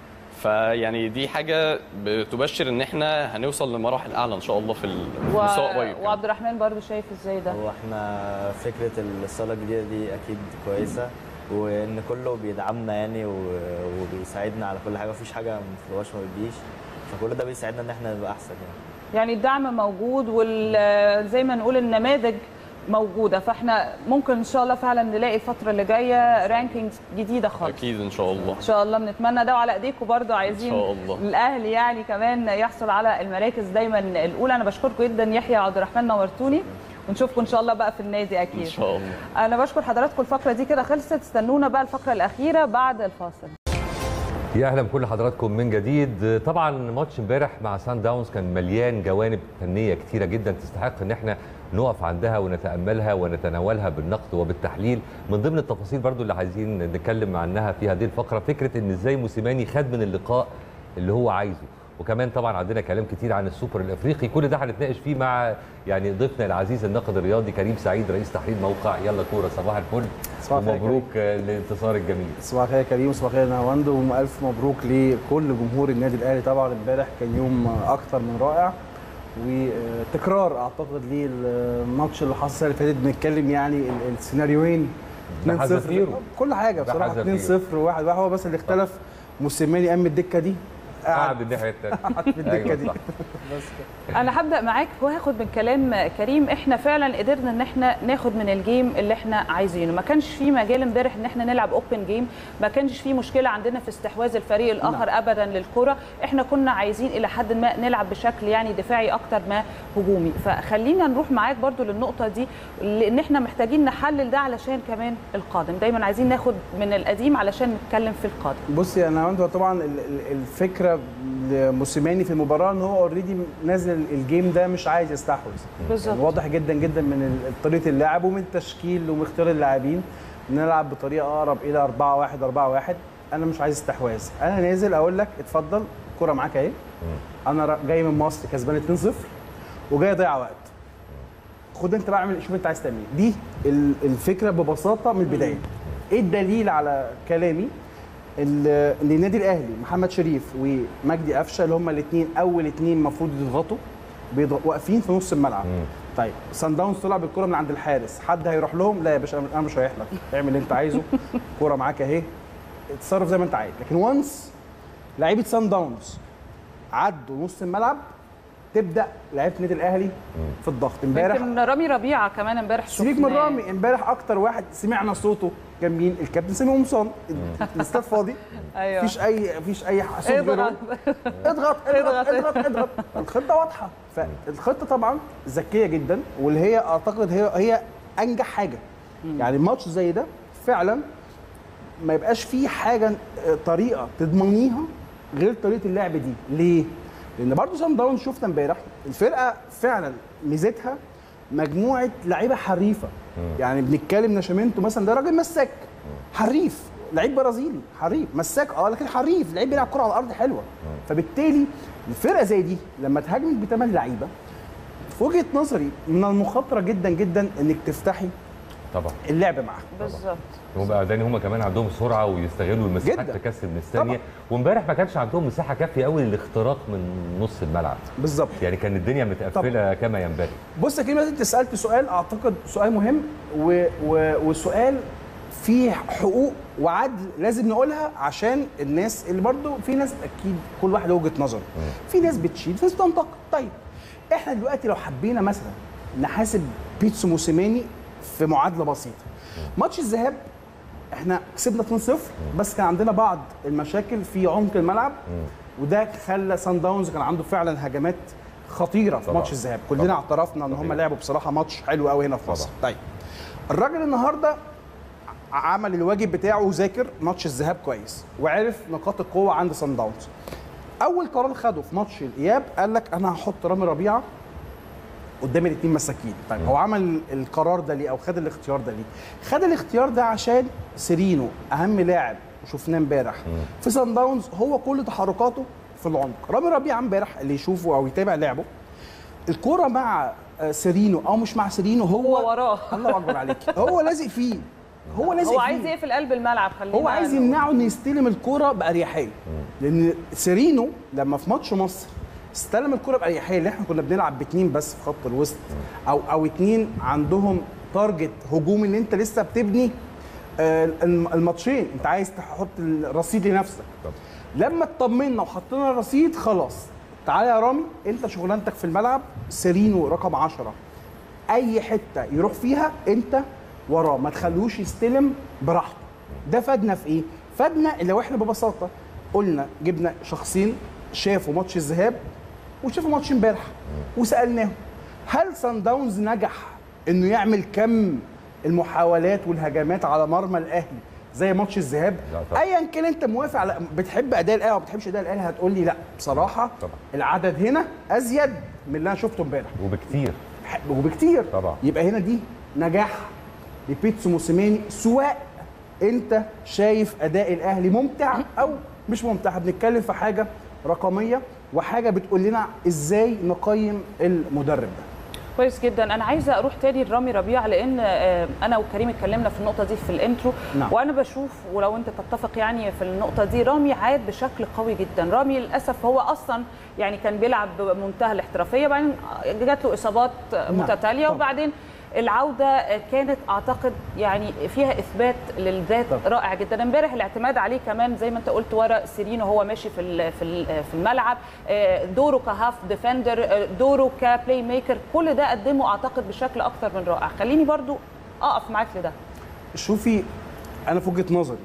فيعني دي حاجه بتبشر ان احنا هنوصل لمراحل اعلى ان شاء الله في ال- في و... المستوى قريب وعبد الرحمن برضو شايف ازاي ده هو احنا فكره الصاله الجديده دي اكيد كويسه وان كله بيدعمنا يعني و- وبيساعدنا على كل حاجه مفيش حاجه مفيهاش ما بتجيش فكل ده بيساعدنا ان احنا نبقى احسن يعني يعني الدعم موجود وزي ما نقول النماذج موجوده فاحنا ممكن ان شاء الله فعلا نلاقي الفتره اللي جايه رانكينجز جديده خالص اكيد ان شاء الله ان شاء الله بنتمنى ده وعلى ايديكم برضو عايزين إن شاء الله. الاهلي يعني كمان يحصل على المراكز دايما الاولى انا بشكركم جدا يحيى عبد الرحمن نورتوني ونشوفكم ان شاء الله بقى في النادي اكيد ان شاء الله انا بشكر حضراتكم الفقره دي كده خلصت استنونا بقى الفقره الاخيره بعد الفاصل يا اهلا بكل حضراتكم من جديد طبعا ماتش امبارح مع سان داونز كان مليان جوانب فنيه كتيره جدا تستحق ان احنا نقف عندها ونتاملها ونتناولها بالنقد وبالتحليل من ضمن التفاصيل برضو اللي عايزين نتكلم عنها في هذه الفقره فكره ان ازاي موسيماني خد من اللقاء اللي هو عايزه وكمان طبعا عندنا كلام كتير عن السوبر الافريقي كل ده هنتناقش فيه مع يعني ضيفنا العزيز الناقد الرياضي كريم سعيد رئيس تحرير موقع يلا كوره صباح الفل صباح الخير يا ومبروك آه، الانتصار الجميل صباح الخير يا كريم صباح الخير يا نهاوند والف مبروك لكل جمهور النادي الاهلي طبعا امبارح كان يوم اكتر من رائع وتكرار اعتقد للماتش اللي حصل السنه اللي فاتت بنتكلم يعني ال- السيناريوهين 2-0 بحذافيره. كل حاجه بصراحه بحذافيره. 2-0 1 1 هو بس اللي اختلف موسيماني قام الدكه دي قاعد الناحيه الثانيه قعد في الدكه دي صح. بس كده انا هبدا معاك وهاخد من كلام كريم احنا فعلا قدرنا ان احنا ناخد من الجيم اللي احنا عايزينه ما كانش في مجال امبارح ان احنا نلعب اوبن جيم ما كانش في مشكله عندنا في استحواذ الفريق الاخر نعم. ابدا للكره احنا كنا عايزين الى حد ما نلعب بشكل يعني دفاعي اكتر ما هجومي فخلينا نروح معاك برضو للنقطه دي لان احنا محتاجين نحلل ده علشان كمان القادم دايما عايزين ناخد من القديم علشان نتكلم في القادم بصي انا هو طبعا ال- ال- الفكره لموسيماني في المباراه ان هو اوريدي نازل الجيم ده مش عايز يستحوذ بالظبط. يعني واضح جدا جدا من ال- طريقه اللعب ومن التشكيل ومن اختيار اللاعبين نلعب بطريقه اقرب الى 4 1 4 1 انا مش عايز استحواذ انا نازل اقول لك اتفضل الكره معاك اهي انا را- جاي من مصر كسبان 2-0 وجاي اضيع وقت خد انت بقى اعمل شوف انت عايز تعمل ايه دي ال- الفكره ببساطه من البدايه ايه الدليل على كلامي ال- ان النادي الاهلي محمد شريف ومجدي قفشه اللي هم الاثنين اول اثنين المفروض يضغطوا بيضغ- واقفين في نص الملعب طيب سان داونز طلع بالكره من عند الحارس حد هيروح لهم لا يا باشا انا مش رايح لك اعمل اللي انت عايزه الكوره معاك اهي اتصرف زي ما انت عايز لكن وانس لعيبه سان داونز عدوا نص الملعب تبدا لعيبه النادي الاهلي في الضغط امبارح يمكن رامي ربيعه كمان امبارح سيبك من شفناه. رامي امبارح اكتر واحد سمعنا صوته كان مين الكابتن سامي قمصان الاستاد فاضي أيوة. مفيش اي مفيش اي صوت اضغط. غيره. اضغط اضغط اضغط. اضغط اضغط الخطه واضحه فالخطه طبعا ذكيه جدا واللي هي اعتقد هي هي انجح حاجه يعني ماتش زي ده فعلا ما يبقاش فيه حاجه آه، طريقه تضمنيها غير طريقه اللعب دي ليه لان برضه سان داون شفنا امبارح الفرقه فعلا ميزتها مجموعه لعيبه حريفه يعني بنتكلم نشامينتو مثلا ده راجل مساك حريف لعيب برازيلي حريف مساك اه لكن حريف لعيب بيلعب كره على الارض حلوه فبالتالي الفرقه زي دي لما تهاجمك بثمان لعيبه في وجهه نظري من المخاطره جدا جدا انك تفتحي طبعا اللعب معاها بالظبط وبعدين هم كمان عندهم سرعه ويستغلوا المساحات جداً. تكسب من الثانيه وامبارح ما كانش عندهم مساحه كافيه قوي للاختراق من نص الملعب بالظبط يعني كان الدنيا متقفله كما ينبغي بص يا كريم انت سالت سؤال اعتقد سؤال مهم و... و... وسؤال فيه حقوق وعدل لازم نقولها عشان الناس اللي برضو في ناس اكيد كل واحد له وجهه نظر في ناس بتشيل في ناس بتنتقد طيب احنا دلوقتي لو حبينا مثلا نحاسب بيتسو موسيماني في معادله بسيطه ماتش الذهاب احنا كسبنا 2-0 بس كان عندنا بعض المشاكل في عمق الملعب وده خلى سان داونز كان عنده فعلا هجمات خطيره في طبعاً. ماتش الذهاب كلنا طبعاً. اعترفنا ان هم صحيح. لعبوا بصراحه ماتش حلو قوي هنا في مصر طيب الراجل النهارده ع- عمل الواجب بتاعه وذاكر ماتش الذهاب كويس وعرف نقاط القوه عند سان داونز اول قرار خده في ماتش الاياب قال لك انا هحط رامي ربيعه قدام الاثنين مساكين طيب هو عمل القرار ده ليه او خد الاختيار ده ليه خد الاختيار ده عشان سيرينو اهم لاعب وشفناه امبارح في سان داونز هو كل تحركاته في العمق رامي ربيعه امبارح اللي يشوفه او يتابع لعبه الكرة مع آه، سيرينو او مش مع سيرينو هو, هو وراه الله اكبر عليك هو لازق فيه هو لازق هو فيه عايز يقفل قلب الملعب خلينا هو عايز يمنعه انه يستلم الكرة باريحيه لان سيرينو لما في ماتش مصر استلم الكرة باريحيه اللي احنا كنا بنلعب باتنين بس في خط الوسط او او اتنين عندهم تارجت هجومي اللي انت لسه بتبني آه، الم- الماتشين انت عايز تحط الرصيد لنفسك لما اطمنا وحطينا الرصيد خلاص تعالى يا رامي انت شغلانتك في الملعب سيرينو رقم 10 اي حته يروح فيها انت وراه ما تخلوش يستلم براحته ده فادنا في ايه فادنا لو احنا ببساطه قلنا جبنا شخصين شافوا ماتش الذهاب وشافوا ماتش امبارح وسالناهم هل سان داونز نجح انه يعمل كم المحاولات والهجمات على مرمى الاهلي زي ماتش الذهاب طبعا. ايا كان انت موافق على بتحب اداء الاهلي او ما بتحبش اداء الاهلي هتقول لي لا بصراحه طبعا. العدد هنا ازيد من اللي انا شفته امبارح وبكتير وبكتير طبعا يبقى هنا دي نجاح لبيتسو موسيماني سواء انت شايف اداء الاهلي ممتع او مش ممتع بنتكلم في حاجه رقميه وحاجه بتقول لنا ازاي نقيم المدرب ده كويس جدا انا عايزه اروح تاني لرامي ربيع لان آه، انا وكريم اتكلمنا في النقطه دي في الانترو نعم. وانا بشوف ولو انت تتفق يعني في النقطه دي رامي عاد بشكل قوي جدا رامي للاسف هو اصلا يعني كان بيلعب بمنتهى الاحترافيه بعدين جات له اصابات متتاليه طبعا. وبعدين العوده كانت اعتقد يعني فيها اثبات للذات رائع جدا امبارح الاعتماد عليه كمان زي ما انت قلت ورا سيرينو هو ماشي في ال- في ال- في الملعب آه، دوره كهاف ديفندر آه، دوره كبلاي ميكر كل ده قدمه اعتقد بشكل اكتر من رائع خليني برضو اقف معاك لده شوفي انا في وجهه نظري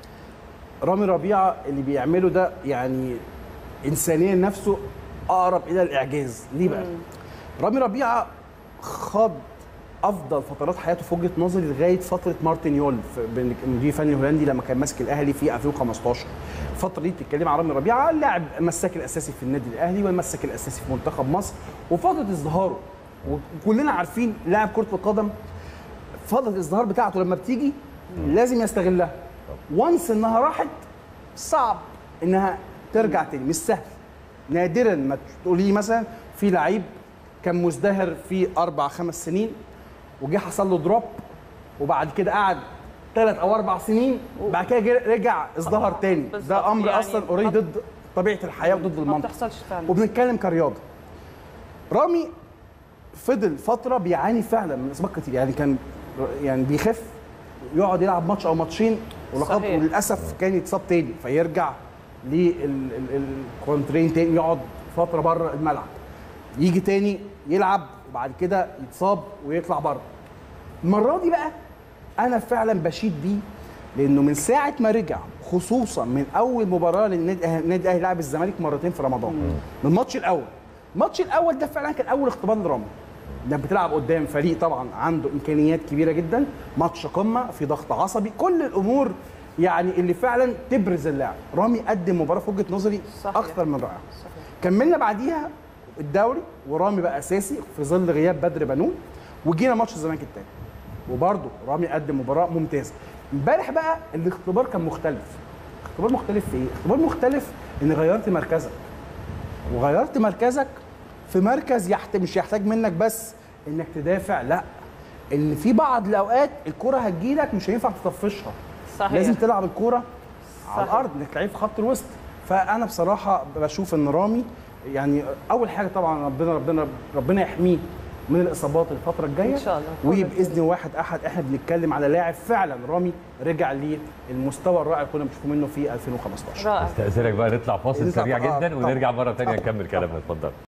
رامي ربيعه اللي بيعمله ده يعني انسانيا نفسه اقرب الى الاعجاز ليه بقى رامي ربيعه خاض افضل فترات حياته في وجهه نظري لغايه فتره مارتن يول في- بين- المدير الفني الهولندي لما كان ماسك الاهلي في 2015 الفتره دي بتتكلم عن رامي ربيعه اللاعب المساك الاساسي في النادي الاهلي والمساك الاساسي في منتخب مصر وفتره ازدهاره وكلنا عارفين لاعب كره القدم فتره الازدهار بتاعته لما بتيجي لازم يستغلها وانس انها راحت صعب انها ترجع تاني مش سهل نادرا ما تقولي مثلا في لعيب كان مزدهر في اربع خمس سنين وجه حصل له دروب وبعد كده قعد ثلاث او اربع سنين بعد كده جه- رجع ازدهر تاني بالظبط، ده امر يعني اصلا اوريدي ضد طبيعه الحياه وضد ما المنطق بتحصلش فعلا وبنتكلم كرياضه رامي فضل فتره بيعاني فعلا من اصابات كتير يعني كان يعني بيخف يقعد يلعب ماتش او ماتشين ولقد صحيح. وللاسف كان يتصاب تاني فيرجع للكونترين تاني يقعد فتره بره الملعب يجي تاني يلعب وبعد كده يتصاب ويطلع بره المره دي بقى انا فعلا بشيد بيه لانه من ساعه ما رجع خصوصا من اول مباراه للنادي النادي الاهلي لعب الزمالك مرتين في رمضان من الماتش الاول الماتش الاول ده فعلا كان اول اختبار لرامي انك بتلعب قدام فريق طبعا عنده امكانيات كبيره جدا ماتش قمه في ضغط عصبي كل الامور يعني اللي فعلا تبرز اللاعب رامي قدم مباراه في وجهه نظري صحيح. اكثر من رائعه كملنا بعديها الدوري ورامي بقى اساسي في ظل غياب بدر بنون وجينا ماتش الزمالك التاني وبرده رامي قدم مباراه ممتازه امبارح بقى الاختبار كان مختلف اختبار مختلف في ايه اختبار مختلف ان غيرت مركزك وغيرت مركزك في مركز يحت... مش يحتاج منك بس انك تدافع لا ان في بعض الاوقات الكره هتجيلك مش هينفع تطفشها صحيح. لازم تلعب الكوره على صحيح. الارض انك تلعب في خط الوسط فانا بصراحه بشوف ان رامي يعني اول حاجه طبعا ربنا ربنا ربنا يحميه من الاصابات الفتره الجايه إن شاء الله. وباذن واحد احد احنا بنتكلم على لاعب فعلا رامي رجع للمستوى الرائع اللي كنا بنشوفه منه في 2015 رائع استاذنك بقى نطلع فاصل نطلع- سريع آه، جدا طبعاً. ونرجع مره ثانيه نكمل كلامنا اتفضل